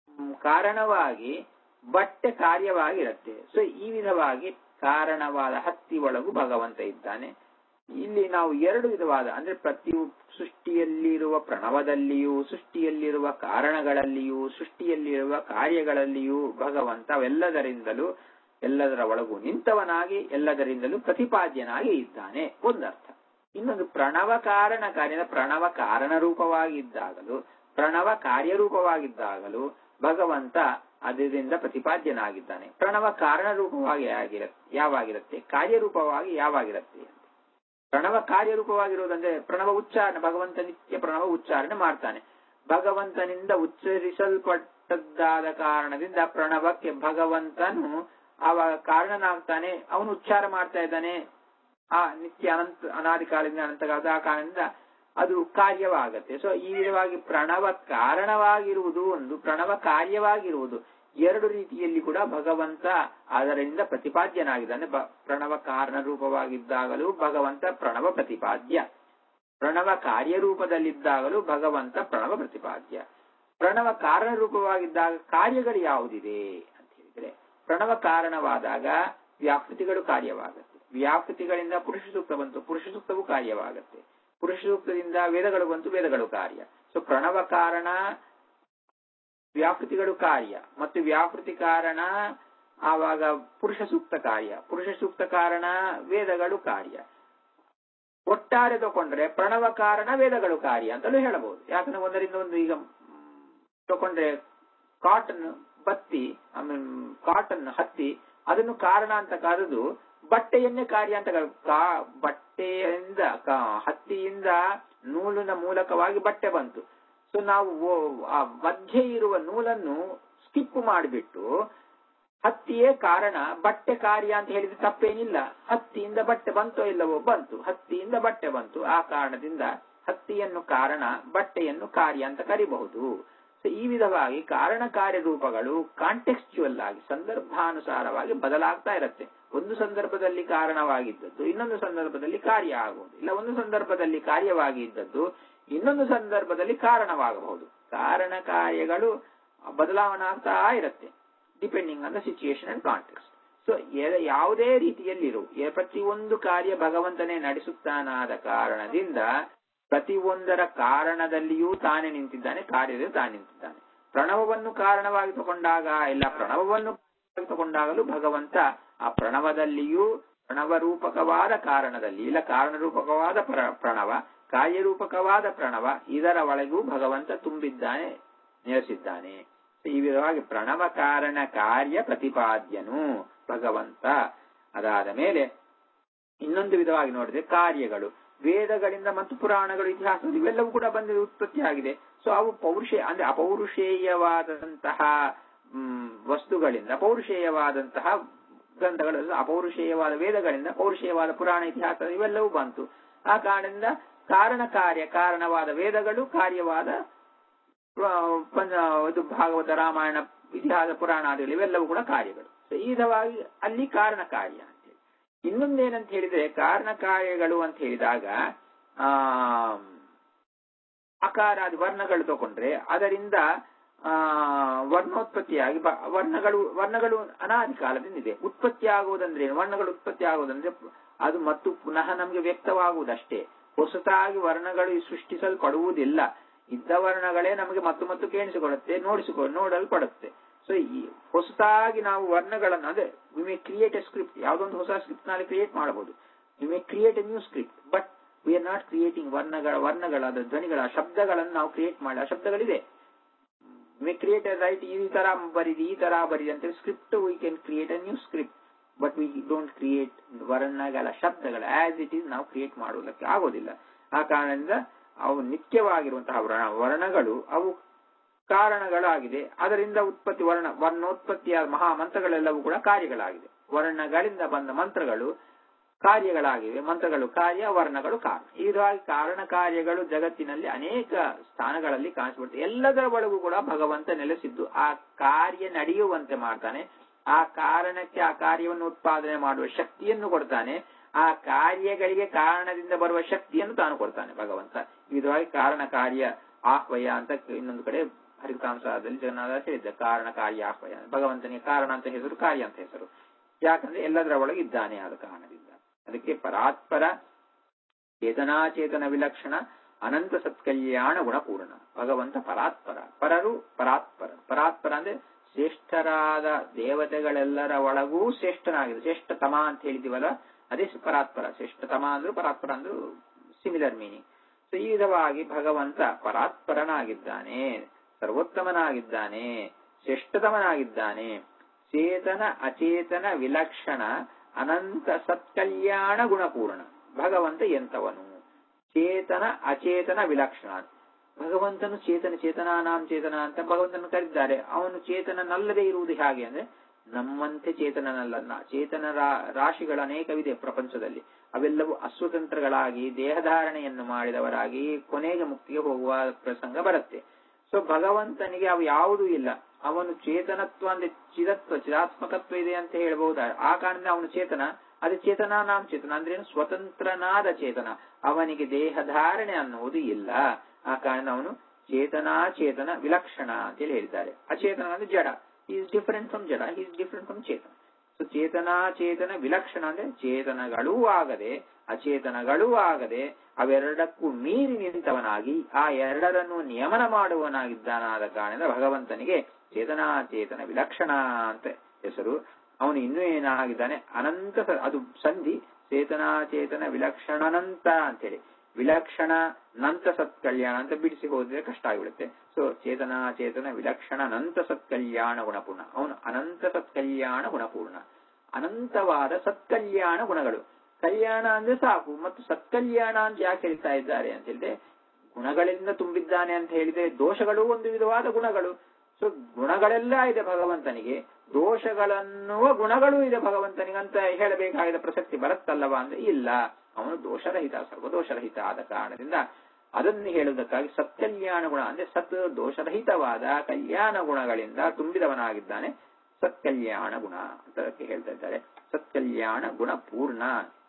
ಮ್, ಕಾರಣವಾಗಿ ಬಟ್ಟೆ ಕಾರ್ಯವಾಗಿರುತ್ತೆ ಸೊ ಈ ವಿಧವಾಗಿ ಕಾರಣವಾದ ಹತ್ತಿ ಒಳಗೂ ಭಗವಂತ ಇದ್ದಾನೆ ಇಲ್ಲಿ ನಾವು ಎರಡು ವಿಧವಾದ ಅಂದ್ರೆ ಪ್ರತಿ ಸೃಷ್ಟಿಯಲ್ಲಿರುವ ಪ್ರಣವದಲ್ಲಿಯೂ ಸೃಷ್ಟಿಯಲ್ಲಿರುವ ಕಾರಣಗಳಲ್ಲಿಯೂ ಸೃಷ್ಟಿಯಲ್ಲಿರುವ ಕಾರ್ಯಗಳಲ್ಲಿಯೂ ಭಗವಂತ ಅವೆಲ್ಲದರಿಂದಲೂ ಎಲ್ಲದರ ಒಳಗೂ ನಿಂತವನಾಗಿ ಎಲ್ಲದರಿಂದಲೂ ಪ್ರತಿಪಾದ್ಯನಾಗಿ ಇದ್ದಾನೆ ಒಂದರ್ಥ ಇನ್ನೊಂದು ಪ್ರಣವ ಕಾರಣ ಕಾರ್ಯ ಪ್ರಣವ ಕಾರಣ ರೂಪವಾಗಿದ್ದಾಗಲೂ ಪ್ರಣವ ಕಾರ್ಯರೂಪವಾಗಿದ್ದಾಗಲೂ ಭಗವಂತ ಅದರಿಂದ ಪ್ರತಿಪಾದ್ಯನಾಗಿದ್ದಾನೆ ಪ್ರಣವ ಕಾರಣ ರೂಪವಾಗಿ ಆಗಿರತ್ತೆ ಯಾವಾಗಿರುತ್ತೆ ಕಾರ್ಯರೂಪವಾಗಿ ಯಾವಾಗಿರುತ್ತೆ ಅಂತ ಪ್ರಣವ ಕಾರ್ಯರೂಪವಾಗಿರುವುದಂದ್ರೆ ಪ್ರಣವ ಉಚ್ಚಾರಣೆ ಭಗವಂತ ನಿತ್ಯ ಪ್ರಣವ ಉಚ್ಚಾರಣೆ ಮಾಡ್ತಾನೆ ಭಗವಂತನಿಂದ ಉಚ್ಚರಿಸಲ್ಪಟ್ಟದ್ದಾದ ಕಾರಣದಿಂದ ಪ್ರಣವಕ್ಕೆ ಭಗವಂತನು ಆವಾಗ ಕಾರಣನಾಗ್ತಾನೆ ಅವನು ಉಚ್ಚಾರ ಮಾಡ್ತಾ ಇದ್ದಾನೆ ಆ ನಿತ್ಯ ಅನಂತ ಅನಾದಿ ಕಾಲದಿಂದ ಅನಂತ ಕಾಲದ ಆ ಕಾರಣದಿಂದ ಅದು ಕಾರ್ಯವಾಗತ್ತೆ ಸೊ ಈ ವಿಧವಾಗಿ ಪ್ರಣವ ಕಾರಣವಾಗಿರುವುದು ಒಂದು ಪ್ರಣವ ಕಾರ್ಯವಾಗಿರುವುದು ಎರಡು ರೀತಿಯಲ್ಲಿ ಕೂಡ ಭಗವಂತ ಅದರಿಂದ ಪ್ರತಿಪಾದ್ಯನಾಗಿದ್ದಾನೆ ಬ- ಪ್ರಣವ ಕಾರಣ ರೂಪವಾಗಿದ್ದಾಗಲೂ ಭಗವಂತ ಪ್ರಣವ ಪ್ರತಿಪಾದ್ಯ ಪ್ರಣವ ಕಾರ್ಯರೂಪದಲ್ಲಿದ್ದಾಗಲೂ ಭಗವಂತ ಪ್ರಣವ ಪ್ರತಿಪಾದ್ಯ ಪ್ರಣವ ಕಾರಣ ರೂಪವಾಗಿದ್ದಾಗ ಕಾರ್ಯಗಳು ಯಾವುದಿದೆ ಅಂತ ಹೇಳಿದ್ರೆ ಪ್ರಣವ ಕಾರಣವಾದಾಗ ವ್ಯಾಪೃತಿಗಳು ಕಾರ್ಯವಾಗುತ್ತೆ ವ್ಯಾಪೃತಿಗಳಿಂದ ಪುರುಷ ಸೂಕ್ತ ಬಂತು ಪುರುಷ ಸೂಕ್ತವು ಕಾರ್ಯವಾಗುತ್ತೆ ಪುರುಷ ಸೂಕ್ತದಿಂದ ವೇದಗಳು ಬಂತು ವೇದಗಳು ಕಾರ್ಯ ಸೊ ಪ್ರಣವ ಕಾರಣ ವ್ಯಾಪೃತಿಗಳು ಕಾರ್ಯ ಮತ್ತು ವ್ಯಾಪೃತಿ ಕಾರಣ ಆವಾಗ ಪುರುಷ ಸೂಕ್ತ ಕಾರ್ಯ ಪುರುಷ ಸೂಕ್ತ ಕಾರಣ ವೇದಗಳು ಕಾರ್ಯ ಒಟ್ಟಾರೆ ತಗೊಂಡ್ರೆ ಪ್ರಣವ ಕಾರಣ ವೇದಗಳು ಕಾರ್ಯ ಅಂತಲೂ ಹೇಳಬಹುದು ಯಾಕಂದ್ರೆ ಒಂದರಿಂದ ಒಂದು ಈಗ ಮ್, ತಗೊಂಡ್ರೆ ಕಾಟನ್ ಬತ್ತಿ ಆಮೇಲೆ ಕಾಟನ್ ಹತ್ತಿ ಅದನ್ನು ಕಾರಣ ಅಂತ ಕರೆದು ಬಟ್ಟೆಯನ್ನೇ ಕಾರ್ಯ ಅಂತ ಕರೆ- ಕಾ- ಬಟ್ಟೆಯಿಂದ ಕಾ- ಹತ್ತಿಯಿಂದ ನೂಲಿನ ಮೂಲಕವಾಗಿ ಬಟ್ಟೆ ಬಂತು ಸೊ ನಾವು ಓ- ಆ ಮಧ್ಯೆ ಇರುವ ನೂಲನ್ನು ಸ್ಕಿಪ್ ಮಾಡಿಬಿಟ್ಟು ಹತ್ತಿಯೇ ಕಾರಣ ಬಟ್ಟೆ ಕಾರ್ಯ ಅಂತ ಹೇಳಿದ್ರೆ ತಪ್ಪೇನಿಲ್ಲ ಹತ್ತಿಯಿಂದ ಬಟ್ಟೆ ಬಂತೋ ಇಲ್ಲವೋ ಬಂತು ಹತ್ತಿಯಿಂದ ಬಟ್ಟೆ ಬಂತು ಆ ಕಾರಣದಿಂದ ಹತ್ತಿಯನ್ನು ಕಾರಣ ಬಟ್ಟೆಯನ್ನು ಕಾರ್ಯ ಅಂತ ಕರಿಬಹುದು ಸೊ ಈ ವಿಧವಾಗಿ ಕಾರಣ ಕಾರ್ಯ ರೂಪಗಳು ಕಾಂಟೆಕ್ಸ್ಚುಯಲ್ ಆಗಿ ಸಂದರ್ಭಾನುಸಾರವಾಗಿ ಬದಲಾಗ್ತಾ ಇರುತ್ತೆ ಒಂದು ಸಂದರ್ಭದಲ್ಲಿ ಕಾರಣವಾಗಿದ್ದದ್ದು ಇನ್ನೊಂದು ಸಂದರ್ಭದಲ್ಲಿ ಕಾರ್ಯ ಆಗುವುದು ಇಲ್ಲ ಒಂದು ಸಂದರ್ಭದಲ್ಲಿ ಕಾರ್ಯವಾಗಿ ಇದ್ದದ್ದು ಇನ್ನೊಂದು ಸಂದರ್ಭದಲ್ಲಿ ಕಾರಣವಾಗಬಹುದು ಕಾರಣ ಕಾರ್ಯಗಳು ಬದಲಾವಣೆ ಆಗ್ತಾ ಇರುತ್ತೆ depending on the situation and context so ಯಾವುದೇ ರೀತಿಯಲ್ಲಿರು ಎ- ಪ್ರತಿಯೊಂದು ಕಾರ್ಯ ಭಗವಂತನೇ ನಡೆಸುತ್ತಾನಾದ ಕಾರಣದಿಂದ ಪ್ರತಿಯೊಂದರ ಕಾರಣದಲ್ಲಿಯೂ ತಾನೇ ನಿಂತಿದ್ದಾನೆ ಕಾರ್ಯದಲ್ಲಿ ತಾನೇ ನಿಂತಿದ್ದಾನೆ ಪ್ರಣವವನ್ನು ಕಾರಣವಾಗಿ ತಗೊಂಡಾಗ ಇಲ್ಲ ಪ್ರಣವವನ್ನು ಕಾರಣವಾಗಿ ತಗೊಂಡಾಗಲೂ ಭಗವಂತ ಆ ಪ್ರಣವದಲ್ಲಿಯೂ ಪ್ರಣವ ರೂಪಕವಾದ ಕಾರಣದಲ್ಲಿ ಇಲ್ಲ ಕಾರಣ ರೂಪಕವಾದ ಪ್ರ- ಪ್ರಣವ ಕಾರ್ಯರೂಪಕವಾದ ಪ್ರಣವ ಇದರ ಒಳಗೂ ಭಗವಂತ ತುಂಬಿದ್ದಾನೆ ನೆಲೆಸಿದ್ದಾನೆ ಈ ವಿಧವಾಗಿ ಪ್ರಣವ ಕಾರಣ ಕಾರ್ಯ ಪ್ರತಿಪಾದ್ಯನು ಭಗವಂತ ಅದಾದ ಮೇಲೆ ಇನ್ನೊಂದು ವಿಧವಾಗಿ ನೋಡಿದ್ರೆ ಕಾರ್ಯಗಳು ವೇದಗಳಿಂದ ಮತ್ತು ಪುರಾಣಗಳು ಇತಿಹಾಸ ಇವೆಲ್ಲವೂ ಕೂಡ ಬಂದ ಉತ್ಪತ್ತಿ ಆಗಿದೆ ಸೊ ಅವು ಪೌರುಷೇ ಅಂದ್ರೆ ಅಪೌರುಷೇಯವಾದಂತಹ ಮ್, ವಸ್ತುಗಳಿಂದ ಪೌರುಷೇಯವಾದಂತಹ ಗ್ರಂಥಗಳು ಅಪೌರುಷೇಯವಾದ ವೇದಗಳಿಂದ ಪೌರುಷೇಯವಾದ ಪುರಾಣ ಇತಿಹಾಸ ಇವೆಲ್ಲವೂ ಬಂತು ಆ ಕಾರಣದಿಂದ ಕಾರಣ ಕಾರ್ಯ ಕಾರಣವಾದ ವೇದಗಳು ಕಾರ್ಯವಾದ ಆ, ಪಂಚ ಇದು ಭಾಗವತ ರಾಮಾಯಣ ಇತಿಹಾಸ ಪುರಾಣಾದಿಗಳು ಇವೆಲ್ಲವೂ ಕೂಡ ಕಾರ್ಯಗಳು So, ಈ ವಿಧವಾಗಿ ಅಲ್ಲಿ ಕಾರಣ ಕಾರ್ಯ ಅಂತ ಹೇಳಿ ಇನ್ನೊಂದೇನಂತ ಹೇಳಿದ್ರೆ ಕಾರಣ ಕಾರ್ಯಗಳು ಅಂತ ಹೇಳಿದಾಗ ಆ ಅಕಾರಾದಿ ವರ್ಣಗಳು ತಗೊಂಡ್ರೆ ಅದರಿಂದ ಆ ವರ್ಣೋತ್ಪತ್ತಿಯಾಗಿ ಬ- ವರ್ಣಗಳು ವರ್ಣಗಳು ಅನಾದಿ ಕಾಲದಿಂದ ಇದೆ ಉತ್ಪತ್ತಿ ಆಗುವುದಂದ್ರೆ ಏನು? ವರ್ಣಗಳು ಉತ್ಪತ್ತಿ ಆಗುವುದಂದ್ರೆ ಅದು ಮತ್ತು ಪುನಃ ನಮಗೆ ವ್ಯಕ್ತವಾಗುವುದಷ್ಟೇ ಹೊಸತಾಗಿ ವರ್ಣಗಳು ಸೃಷ್ಟಿಸಲ್ಪಡುವುದಿಲ್ಲ ಇದ್ದ ವರ್ಣಗಳೇ ನಮಗೆ ಮತ್ತು ಮತ್ತು ಕೇಳಿಸಿಕೊಳ್ಳುತ್ತೆ ನೋಡಿಸಿಕೊ ನೋಡಲ್ಪಡುತ್ತೆ ಸೊ ಈ ಹೊಸತಾಗಿ ನಾವು ವರ್ಣಗಳನ್ನು ಅಂದ್ರೆ we may create a script ಯಾವುದೊಂದು ಹೊಸ ಸ್ಕ್ರಿಪ್ಟ್ ನಲ್ಲಿ ಕ್ರಿಯೇಟ್ ಮಾಡಬಹುದು we may create a new script but we are not creating ವರ್ಣಗಳ ವರ್ಣಗಳಾದ ಧ್ವನಿಗಳ ಶಬ್ದಗಳನ್ನು ನಾವು ಕ್ರಿಯೇಟ್ ಮಾಡಿ ಆ ಶಬ್ದಗಳಿದೆ ಮೇ ಕ್ರಿಯೇಟ್ ಎ ರೈಟ್ ಈ ತರ ಬರೀದಿ ಈ ತರ ಬರೀದಿ ಅಂತ script we can create a new script but we don't create ವರ್ಣಗಳ ಶಬ್ದಗಳ ಆಸ್ ಇಟ್ ಈಸ್ ನಾವು ಕ್ರಿಯೇಟ್ ಮಾಡುವುದಕ್ಕೆ ಆಗೋದಿಲ್ಲ ಆ ಕಾರಣದಿಂದ ಅವು ನಿತ್ಯವಾಗಿರುವಂತಹ ವರ್ಣ ವರ್ಣಗಳು ಅವು ಕಾರಣಗಳಾಗಿದೆ ಅದರಿಂದ ಉತ್ಪತ್ತಿ ವರ್ಣ ವರ್ಣೋತ್ಪತ್ತಿಯ ಮಹಾ ಮಂತ್ರಗಳೆಲ್ಲವೂ ಕೂಡ ಕಾರ್ಯಗಳಾಗಿದೆ ವರ್ಣಗಳಿಂದ ಬಂದ ಮಂತ್ರಗಳು ಕಾರ್ಯಗಳಾಗಿವೆ ಮಂತ್ರಗಳು ಕಾರ್ಯ ವರ್ಣಗಳು ಕಾರಣ ಈ ವಿಧವಾಗಿ ಕಾರಣ ಕಾರ್ಯಗಳು ಜಗತ್ತಿನಲ್ಲಿ ಅನೇಕ ಸ್ಥಾನಗಳಲ್ಲಿ ಕಾಣಿಸ್ಬಿಡುತ್ತೆ ಎಲ್ಲದರ ಒಳಗೂ ಕೂಡ ಭಗವಂತ ನೆಲೆಸಿದ್ದು ಆ ಕಾರ್ಯ ನಡೆಯುವಂತೆ ಮಾಡ್ತಾನೆ ಆ ಕಾರಣಕ್ಕೆ ಆ ಕಾರ್ಯವನ್ನು ಉತ್ಪಾದನೆ ಮಾಡುವ ಶಕ್ತಿಯನ್ನು ಕೊಡ್ತಾನೆ ಆ ಕಾರ್ಯಗಳಿಗೆ ಕಾರಣದಿಂದ ಬರುವ ಶಕ್ತಿಯನ್ನು ತಾನು ಕೊಡ್ತಾನೆ ಭಗವಂತ ಈ ವಿಧವಾಗಿ ಕಾರಣ ಕಾರ್ಯ ಆಹ್ವಯ ಅಂತ ಇನ್ನೊಂದು ಕಡೆ ಹರಿಕತಾಂಸದಲ್ಲಿ ಜಗನ್ನಾಥ ಹೇಳಿದ್ದ ಕಾರಣ ಕಾರ್ಯಾಹ್ವಯ ಭಗವಂತನಿಗೆ ಕಾರಣ ಅಂತ ಹೆಸರು ಕಾರ್ಯ ಅಂತ ಹೆಸರು ಯಾಕಂದ್ರೆ ಎಲ್ಲದರ ಒಳಗೆ ಇದ್ದಾನೆ ಆದ ಕಾರಣದಿಂದ ಅದಕ್ಕೆ ಪರಾತ್ಪರ ಚೇತನಾಚೇತನ ವಿಲಕ್ಷಣ ಅನಂತ ಸತ್ಕಲ್ಯಾಣ ಗುಣಪೂರ್ಣ ಭಗವಂತ ಪರಾತ್ಪರ ಪರರು ಪರಾತ್ಪರ ಪರಾತ್ಪರ ಅಂದ್ರೆ ಶ್ರೇಷ್ಠರಾದ ದೇವತೆಗಳೆಲ್ಲರ ಒಳಗೂ ಶ್ರೇಷ್ಠನಾಗಿದೆ ಶ್ರೇಷ್ಠತಮ ಅಂತ ಹೇಳಿದಿವಲ್ಲ ಅದೇ ಪರಾತ್ಪರ ಶ್ರೇಷ್ಠತಮ ಅಂದ್ರು ಪರಾತ್ಪರ ಅಂದ್ರು ಸಿಮಿಲರ್ ಮೀನಿಂಗ್ ಸೊ ಈ ವಿಧವಾಗಿ ಭಗವಂತ ಪರಾತ್ಪರನಾಗಿದ್ದಾನೆ ಸರ್ವೋತ್ತಮನಾಗಿದ್ದಾನೆ ಶ್ರೇಷ್ಠತಮನಾಗಿದ್ದಾನೆ ಚೇತನ ಅಚೇತನ ವಿಲಕ್ಷಣ ಅನಂತ ಸತ್ಕಲ್ಯಾಣ ಗುಣಪೂರ್ಣ ಭಗವಂತ ಎಂತವನು ಚೇತನ ಅಚೇತನ ವಿಲಕ್ಷಣ ಭಗವಂತನು ಚೇತನ ಚೇತನಾನಾಂ ಚೇತನ ಅಂತ ಭಗವಂತನ ಕರೆದಿದ್ದಾರೆ ಅವನು ಚೇತನನಲ್ಲದೆ ಇರುವುದು ಹೇಗೆ ಅಂದ್ರೆ ನಮ್ಮಂತೆ ಚೇತನನಲ್ಲ ಚೇತನ ರಾಶಿಗಳ ಅನೇಕವಿದೆ ಪ್ರಪಂಚದಲ್ಲಿ ಅವೆಲ್ಲವೂ ಅಸ್ವತಂತ್ರಗಳಾಗಿ ದೇಹಧಾರಣೆಯನ್ನು ಮಾಡಿದವರಾಗಿ ಕೊನೆಗೆ ಮುಕ್ತಿಗೆ ಹೋಗುವ ಪ್ರಸಂಗ ಬರುತ್ತೆ ಸೊ ಭಗವಂತನಿಗೆ ಅವು ಯಾವುದೂ ಇಲ್ಲ ಅವನು ಚೇತನತ್ವ ಅಂದ್ರೆ ಚಿದತ್ವ ಚಿದಾತ್ಮಕತ್ವ ಇದೆ ಅಂತ ಹೇಳಬಹುದ ಆ ಕಾರಣದಿಂದ ಅವನು ಚೇತನ ಅದು ಚೇತನ ನಾಮ ಚೇತನ ಅಂದ್ರೆ ಸ್ವತಂತ್ರನಾದ ಚೇತನ ಅವನಿಗೆ ದೇಹಧಾರಣೆ ಅನ್ನುವುದು ಇಲ್ಲ ಆ ಕಾರಣ ಅವನು ಚೇತನಾಚೇತನ ವಿಲಕ್ಷಣ ಅಂತೇಳಿ ಹೇಳಿದ್ದಾರೆ ಅಚೇತನ ಅಂದ್ರೆ ಜಡ ಈಸ್ ಡಿಫರೆಂಟ್ ಫ್ರಮ್ ಜಡ ಈಸ್ ಡಿಫರೆಂಟ್ ಫ್ರಮ್ ಚೇತನ ಸೊ ಚೇತನಾಚೇತನ ವಿಲಕ್ಷಣ ಅಂದ್ರೆ ಚೇತನಗಳೂ ಆಗದೆ ಅಚೇತನಗಳೂ ಆಗದೆ ಅವೆರಡಕ್ಕೂ ಮೀರಿ ನಿಂತವನಾಗಿ ಆ ಎರಡರನ್ನು ನಿಯಮನ ಮಾಡುವನಾಗಿದ್ದಾನಾದ ಕಾರಣದಿಂದ ಭಗವಂತನಿಗೆ ಚೇತನಾಚೇತನ ವಿಲಕ್ಷಣ ಅಂತ ಹೆಸರು ಅವನು ಇನ್ನೂ ಏನಾಗಿದ್ದಾನೆ ಅನಂತ ಅದು ಸಂಧಿ ಚೇತನಾಚೇತನ ವಿಲಕ್ಷಣನಂತ ಅಂತೇಳಿ ವಿಲಕ್ಷಣ ನಂತ ಸತ್ಕಲ್ಯಾಣ ಅಂತ ಬಿಡಿಸಿ ಹೋದ್ರೆ ಕಷ್ಟ ಆಗಿಬಿಡುತ್ತೆ ಸೊ ಚೇತನಾಚೇತನ ವಿಲಕ್ಷಣ ಅನಂತ ಸತ್ಕಲ್ಯಾಣ ಗುಣಪೂರ್ಣ ಅವನು ಅನಂತ ಸತ್ಕಲ್ಯಾಣ ಗುಣಪೂರ್ಣ ಅನಂತವಾದ ಸತ್ಕಲ್ಯಾಣ ಗುಣಗಳು ಕಲ್ಯಾಣ ಅಂದ್ರೆ ಸಾಕು ಮತ್ತು ಸತ್ಕಲ್ಯಾಣ ಅಂತ ಯಾಕೆ ಹೇಳ್ತಾ ಇದ್ದಾರೆ ಅಂತ ಹೇಳಿದ್ರೆ ಗುಣಗಳಿಂದ ತುಂಬಿದ್ದಾನೆ ಅಂತ ಹೇಳಿದ್ರೆ ದೋಷಗಳು ಒಂದು ವಿಧವಾದ ಗುಣಗಳು ಸೊ ಗುಣಗಳೆಲ್ಲ ಇದೆ ಭಗವಂತನಿಗೆ ದೋಷಗಳನ್ನುವ ಗುಣಗಳು ಇದೆ ಭಗವಂತನಿಗೆ ಅಂತ ಹೇಳಬೇಕಾಗಿದ ಪ್ರಸಕ್ತಿ ಬರುತ್ತಲ್ಲವಾ ಅಂದ್ರೆ ಇಲ್ಲ ಅವನು ದೋಷರಹಿತ ಸರ್ವದೋಷರಹಿತ ಆದ ಕಾರಣದಿಂದ ಅದನ್ನು ಹೇಳುವುದಕ್ಕಾಗಿ ಸತ್ಕಲ್ಯಾಣ ಗುಣ ಅಂದ್ರೆ ಸತ್ ದೋಷರಹಿತವಾದ ಕಲ್ಯಾಣ ಗುಣಗಳಿಂದ ತುಂಬಿದವನಾಗಿದ್ದಾನೆ ಸತ್ಕಲ್ಯಾಣ ಗುಣ ಅಂತ ಅದಕ್ಕೆ ಹೇಳ್ತಾ ಇದ್ದಾರೆ ಸತ್ಕಲ್ಯಾಣ ಗುಣ ಪೂರ್ಣ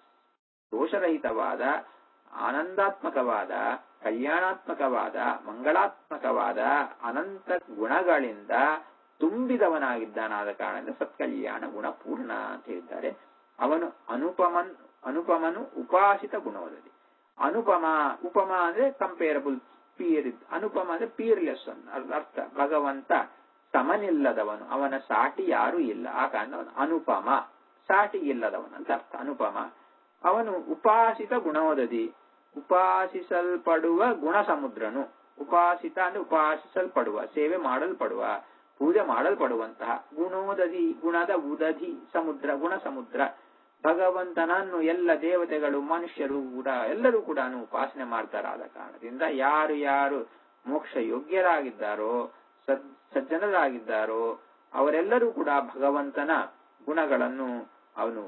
ದೋಷರಹಿತವಾದ ಆನಂದಾತ್ಮಕವಾದ ಕಲ್ಯಾಣಾತ್ಮಕವಾದ ಮಂಗಳಾತ್ಮಕವಾದ ಅನಂತ ಗುಣಗಳಿಂದ ತುಂಬಿದವನಾಗಿದ್ದಾನಾದ ಕಾರಣದಿಂದ ಸತ್ಕಲ್ಯಾಣ ಗುಣ ಪೂರ್ಣ ಅಂತ ಹೇಳಿದ್ದಾರೆ ಅವನು ಅನುಪಮನ್ ಅನುಪಮನು ಉಪಾಸಿತ ಗುಣವದಲ್ಲಿ ಅನುಪಮ ಉಪಮ ಅಂದ್ರೆ ಕಂಪೇರಬಲ್ ಪೀರ್ ಅನುಪಮ ಅಂದ್ರೆ ಪೀರ್ಲೆಸ್ ಅರ್ಥ ಭಗವಂತ ಸಮನಿಲ್ಲದವನು ಅವನ ಸಾಟಿ ಯಾರೂ ಇಲ್ಲ ಆ ಕಾರಣ ಅವನು ಅನುಪಮ ಸಾಟಿ ಇಲ್ಲದವನು ಅಂತ ಅರ್ಥ ಅನುಪಮ ಅವನು ಉಪಾಸಿತ ಗುಣವದದಿ ಉಪಾಸಿಸಲ್ಪಡುವ ಗುಣ ಸಮುದ್ರನು ಉಪಾಸಿತ ಅಂದ್ರೆ ಉಪಾಸಿಸಲ್ಪಡುವ ಸೇವೆ ಮಾಡಲ್ಪಡುವ ಪೂಜೆ ಮಾಡಲ್ಪಡುವಂತಹ ಗುಣೋದದಿ ಗುಣದ ಉದಧಿ ಸಮುದ್ರ ಗುಣ ಸಮುದ್ರ ಭಗವಂತನನ್ನು ಎಲ್ಲ ದೇವತೆಗಳು ಮನುಷ್ಯರು ಕೂಡ ಎಲ್ಲರೂ ಕೂಡ ಉಪಾಸನೆ ಮಾಡ್ತಾರಾದ ಕಾರಣದಿಂದ ಯಾರು ಯಾರು ಮೋಕ್ಷ ಯೋಗ್ಯರಾಗಿದ್ದಾರೋ ಸದ್ ಸಜ್ಜನರಾಗಿದ್ದಾರೋ ಅವರೆಲ್ಲರೂ ಕೂಡ ಭಗವಂತನ ಗುಣಗಳನ್ನು ಅವನು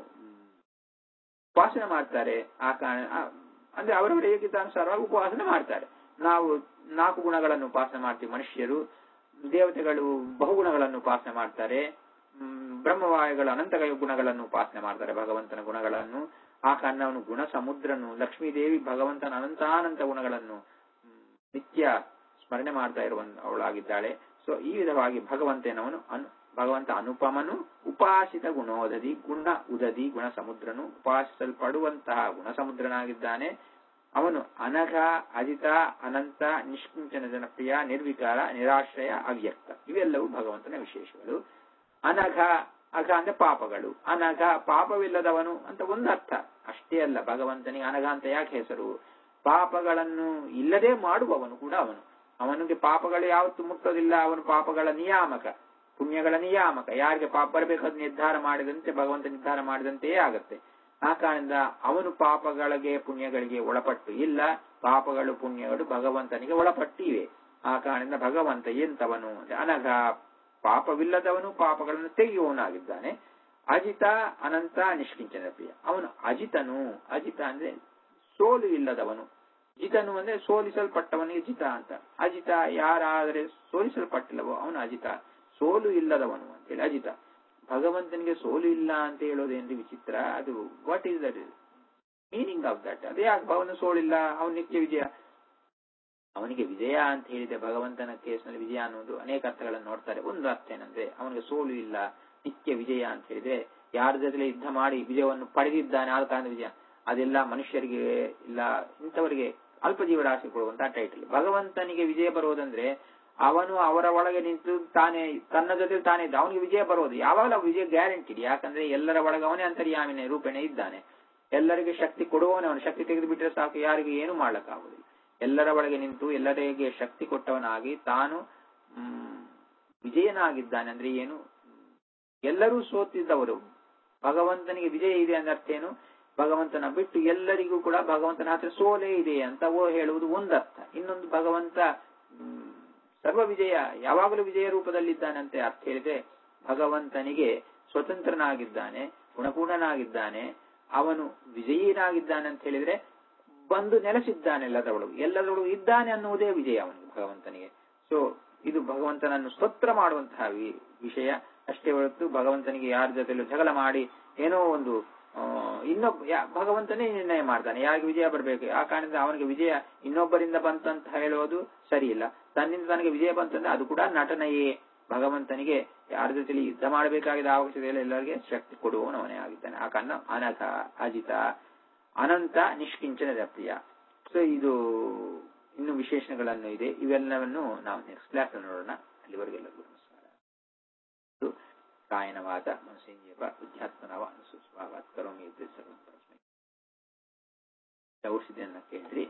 ಉಪಾಸನೆ ಮಾಡ್ತಾರೆ ಆ ಕಾರಣ ಅಂದ್ರೆ ಅವರವರ ಯೋಗ್ಯತಾನುಸಾರವಾಗಿ ಉಪವಾಸನೆ ಮಾಡ್ತಾರೆ ನಾವು ನಾಲ್ಕು ಗುಣಗಳನ್ನು ಉಪಾಸನೆ ಮಾಡ್ತೀವಿ ಮನುಷ್ಯರು ದೇವತೆಗಳು ಬಹುಗುಣಗಳನ್ನು ಉಪಾಸನೆ ಮಾಡ್ತಾರೆ ಬ್ರಹ್ಮವಾಯುಗಳು ಅನಂತ ಗುಣಗಳನ್ನು ಉಪಾಸನೆ ಮಾಡ್ತಾರೆ ಭಗವಂತನ ಗುಣಗಳನ್ನು ಆ ಕಾರಣ ಅವನು ಗುಣ ಸಮುದ್ರನು ಲಕ್ಷ್ಮೀದೇವಿ ಭಗವಂತನ ಅನಂತಾನಂತ ಗುಣಗಳನ್ನು ನಿತ್ಯ ಸ್ಮರಣೆ ಮಾಡ್ತಾ ಇರುವ ಅವಳಾಗಿದ್ದಾಳೆ ಸೊ ಈ ವಿಧವಾಗಿ ಭಗವಂತನವನು ಅನು ಭಗವಂತ ಅನುಪಮನು ಉಪಾಸಿತ ಗುಣೋದದಿ ಗುಣ ಉದದಿ ಗುಣ ಸಮುದ್ರನು ಉಪಾಸಿಸಲ್ಪಡುವಂತಹ ಗುಣ ಸಮುದ್ರನಾಗಿದ್ದಾನೆ ಅವನು ಅನಘ ಅಜಿತ ಅನಂತ ನಿಷ್ಕಿಂಚನ ಜನಪ್ರಿಯ ನಿರ್ವಿಕಾರ ನಿರಾಶ್ರಯ ಅವ್ಯಕ್ತ ಇವೆಲ್ಲವೂ ಭಗವಂತನ ವಿಶೇಷಗಳು ಅನಘ ಅಘ ಅಂದ್ರೆ ಪಾಪಗಳು ಅನಘ ಪಾಪವಿಲ್ಲದವನು ಅಂತ ಒಂದು ಅರ್ಥ ಅಷ್ಟೇ ಅಲ್ಲ ಭಗವಂತನಿಗೆ ಅನಘ ಅಂತ ಯಾಕೆ ಹೆಸರು ಪಾಪಗಳನ್ನು ಇಲ್ಲದೆ ಮಾಡುವವನು ಕೂಡ ಅವನು ಅವನಿಗೆ ಪಾಪಗಳು ಯಾವತ್ತು ಮುಟ್ಟೋದಿಲ್ಲ ಅವನು ಪಾಪಗಳ ನಿಯಾಮಕ ಪುಣ್ಯಗಳ ನಿಯಾಮಕ ಯಾರಿಗೆ ಪಾಪ ಬರಬೇಕಾದ ನಿರ್ಧಾರ ಮಾಡಿದಂತೆ ಭಗವಂತ ನಿರ್ಧಾರ ಮಾಡಿದಂತೆಯೇ ಆಗತ್ತೆ ಆ ಕಾರಣದಿಂದ ಅವನು ಪಾಪಗಳಿಗೆ ಪುಣ್ಯಗಳಿಗೆ ಒಳಪಟ್ಟು ಇಲ್ಲ ಪಾಪಗಳು ಪುಣ್ಯಗಳು ಭಗವಂತನಿಗೆ ಒಳಪಟ್ಟಿವೆ ಆ ಕಾರಣದಿಂದ ಭಗವಂತ ಎಂತವನು ಅನಘ ಪಾಪವಿಲ್ಲದವನು ಪಾಪಗಳನ್ನು ತೆಗೆಯುವವನಾಗಿದ್ದಾನೆ ಅಜಿತ ಅನಂತ ನಿಷ್ಕಿಂಚನ ಪ್ರಿಯ ಅವನು ಅಜಿತನು ಅಜಿತ ಅಂದ್ರೆ ಸೋಲು ಇಲ್ಲದವನು ಜಿತನು ಅಂದ್ರೆ ಸೋಲಿಸಲ್ಪಟ್ಟವನಿಗೆ ಜಿತ ಅಂತ ಅಜಿತ ಯಾರಾದರೆ ಸೋಲಿಸಲ್ಪಟ್ಟಿಲ್ಲವೋ ಅವನು ಅಜಿತ ಸೋಲು ಇಲ್ಲದವನು ಅಂತೇಳಿ ಅಜಿತ ಭಗವಂತನಿಗೆ ಸೋಲು ಇಲ್ಲ ಅಂತ ಹೇಳೋದೇನ್ರಿ ವಿಚಿತ್ರ ಅದು what is that meaning of that ಅದೇ ಯಾಕೆ ಭವನ ಸೋಲಿಲ್ಲ ಅವನು ನಿತ್ಯ ವಿಜಯ ಅವನಿಗೆ ವಿಜಯ ಅಂತ ಹೇಳಿದೆ ಭಗವಂತನ ಕೇಸ್ನಲ್ಲಿ ವಿಜಯ ಅನ್ನೋದು ಅನೇಕ ಅರ್ಥಗಳನ್ನು ನೋಡ್ತಾರೆ ಒಂದು ಅರ್ಥ ಏನಂದ್ರೆ ಅವನಿಗೆ ಸೋಲು ಇಲ್ಲ ನಿತ್ಯ ವಿಜಯ ಅಂತ ಹೇಳಿದ್ರೆ ಯಾರ ಜೊತೆ ಯುದ್ಧ ಮಾಡಿ ವಿಜಯವನ್ನು ಪಡೆದಿದ್ದಾನೆ ಆದ ಕಾರಣ ವಿಜಯ ಅದೆಲ್ಲ ಮನುಷ್ಯರಿಗೆ ಇಲ್ಲ ಇಂಥವರಿಗೆ ಅಲ್ಪ ಜೀವರಾಶಿ ಕೊಡುವಂತಹ ಟೈಟಲ್ ಭಗವಂತನಿಗೆ ವಿಜಯ ಬರುವುದಂದ್ರೆ ಅವನು ಅವರ ಒಳಗೆ ನಿಂತು ತಾನೇ ತನ್ನ ಜೊತೆ ತಾನೇ ಇದ್ದ ಅವನಿಗೆ ವಿಜಯ ಬರೋದು ಯಾವಾಗಲೂ ವಿಜಯ ಗ್ಯಾರಂಟಿ ಯಾಕಂದ್ರೆ ಎಲ್ಲರ ಒಳಗೆ ಅವನೇ ಅಂತರ್ಯಾಮಿನ ರೂಪೇಣ ಇದ್ದಾನೆ ಎಲ್ಲರಿಗೆ ಶಕ್ತಿ ಕೊಡುವವನೇ ಅವನು ಶಕ್ತಿ ತೆಗೆದು ಬಿಟ್ಟರೆ ಸಾಕು ಯಾರಿಗೂ ಏನು ಮಾಡ್ಲಿಕ್ಕಾಗುದಿಲ್ಲ ಎಲ್ಲರ ಒಳಗೆ ನಿಂತು ಎಲ್ಲರಿಗೆ ಶಕ್ತಿ ಕೊಟ್ಟವನಾಗಿ ತಾನು ಹ್ಮ್, ವಿಜಯನಾಗಿದ್ದಾನೆ ಅಂದ್ರೆ ಏನು ಎಲ್ಲರೂ ಸೋತಿದ್ದವರು ಭಗವಂತನಿಗೆ ವಿಜಯ ಇದೆ ಅಂದ್ರೆ ಅರ್ಥ ಏನು ಭಗವಂತನ ಬಿಟ್ಟು ಎಲ್ಲರಿಗೂ ಕೂಡ ಭಗವಂತನ ಹತ್ರ ಸೋಲೇ ಇದೆ ಅಂತ ಓ ಹೇಳುವುದು ಒಂದರ್ಥ ಇನ್ನೊಂದು ಭಗವಂತ ಹ್ಮ್, ಸರ್ವ ವಿಜಯ ಯಾವಾಗಲೂ ವಿಜಯ ರೂಪದಲ್ಲಿದ್ದಾನಂತೆ ಅರ್ಥ ಹೇಳಿದ್ರೆ ಭಗವಂತನಿಗೆ ಸ್ವತಂತ್ರನಾಗಿದ್ದಾನೆ ಗುಣಪೂರ್ಣನಾಗಿದ್ದಾನೆ ಅವನು ವಿಜಯನಾಗಿದ್ದಾನೆ ಅಂತ ಹೇಳಿದ್ರೆ ಬಂದು ನೆಲೆಸಿದ್ದಾನೆ ಎಲ್ಲದರೊಳಗೂ ಎಲ್ಲದರೊಳಗೂ ಇದ್ದಾನೆ ಅನ್ನುವುದೇ ವಿಜಯ ಅವನಿಗೆ ಭಗವಂತನಿಗೆ ಸೊ ಇದು ಭಗವಂತನನ್ನು ಸ್ತೋತ್ರ ಮಾಡುವಂತಹ ವಿ- ವಿಷಯ ಅಷ್ಟೇ ಹೊರತು ಭಗವಂತನಿಗೆ ಯಾರ ಜೊತೆಲೂ ಜಗಳ ಮಾಡಿ ಏನೋ ಒಂದು ಆ, ಇನ್ನೊಬ್ಬ ಯಾ- ಭಗವಂತನೇ ನಿರ್ಣಯ ಮಾಡ್ತಾನೆ ಯಾರಿಗೆ ವಿಜಯ ಬರಬೇಕು ಆ ಕಾರಣದಿಂದ ಅವನಿಗೆ ವಿಜಯ ಇನ್ನೊಬ್ಬರಿಂದ ಬಂತಂತ ಹೇಳೋದು ಸರಿ ಇಲ್ಲ ತನ್ನಿಂದ ತನಗೆ ವಿಜಯ ಬಂತಂದ್ರೆ ಅದು ಕೂಡ ನಟನೆಯೇ ಭಗವಂತನಿಗೆ ಯಾರ ಜೊತೆಲಿ ಯುದ್ಧ ಮಾಡಬೇಕಾಗಿದ್ದ ಅವಶ್ಯಕತೆ ಇಲ್ಲ ಎಲ್ಲರಿಗೆ ಶಕ್ತಿ ಕೊಡುವವನು ಅವನೇ ಆಗಿದ್ದಾನೆ ಆ ಕಾರಣ ಅನಥ ಅಜಿತ ಅನಂತ ನಿಷ್ಕಿಂಚನ ಪ್ರಿಯ ಸೊ ಇದು ಇನ್ನು ವಿಶೇಷಣಗಳನ್ನು ಇದೆ ಇವೆಲ್ಲವನ್ನು ನಾವು ನೆಕ್ಸ್ಟ್ ಕ್ಲಾಸ್ ನೋಡೋಣ ಅಲ್ಲಿವರೆಗೆ ಎಲ್ಲರಿಗೂ ನಮಸ್ಕಾರ ಇದು ಕಾಯನವಾದ ಮನಸ್ಸೇಂದ್ರಿಯವ ಬುದ್ಧಾತ್ಮನವ ಅನುಸುಸ್ವಾವಾತ್ ಕರೋಮಿ ಇದ್ರೆ ಸರ್ವ ಔಷಧಿಯನ್ನ ಕೇಳಿದ್ರಿ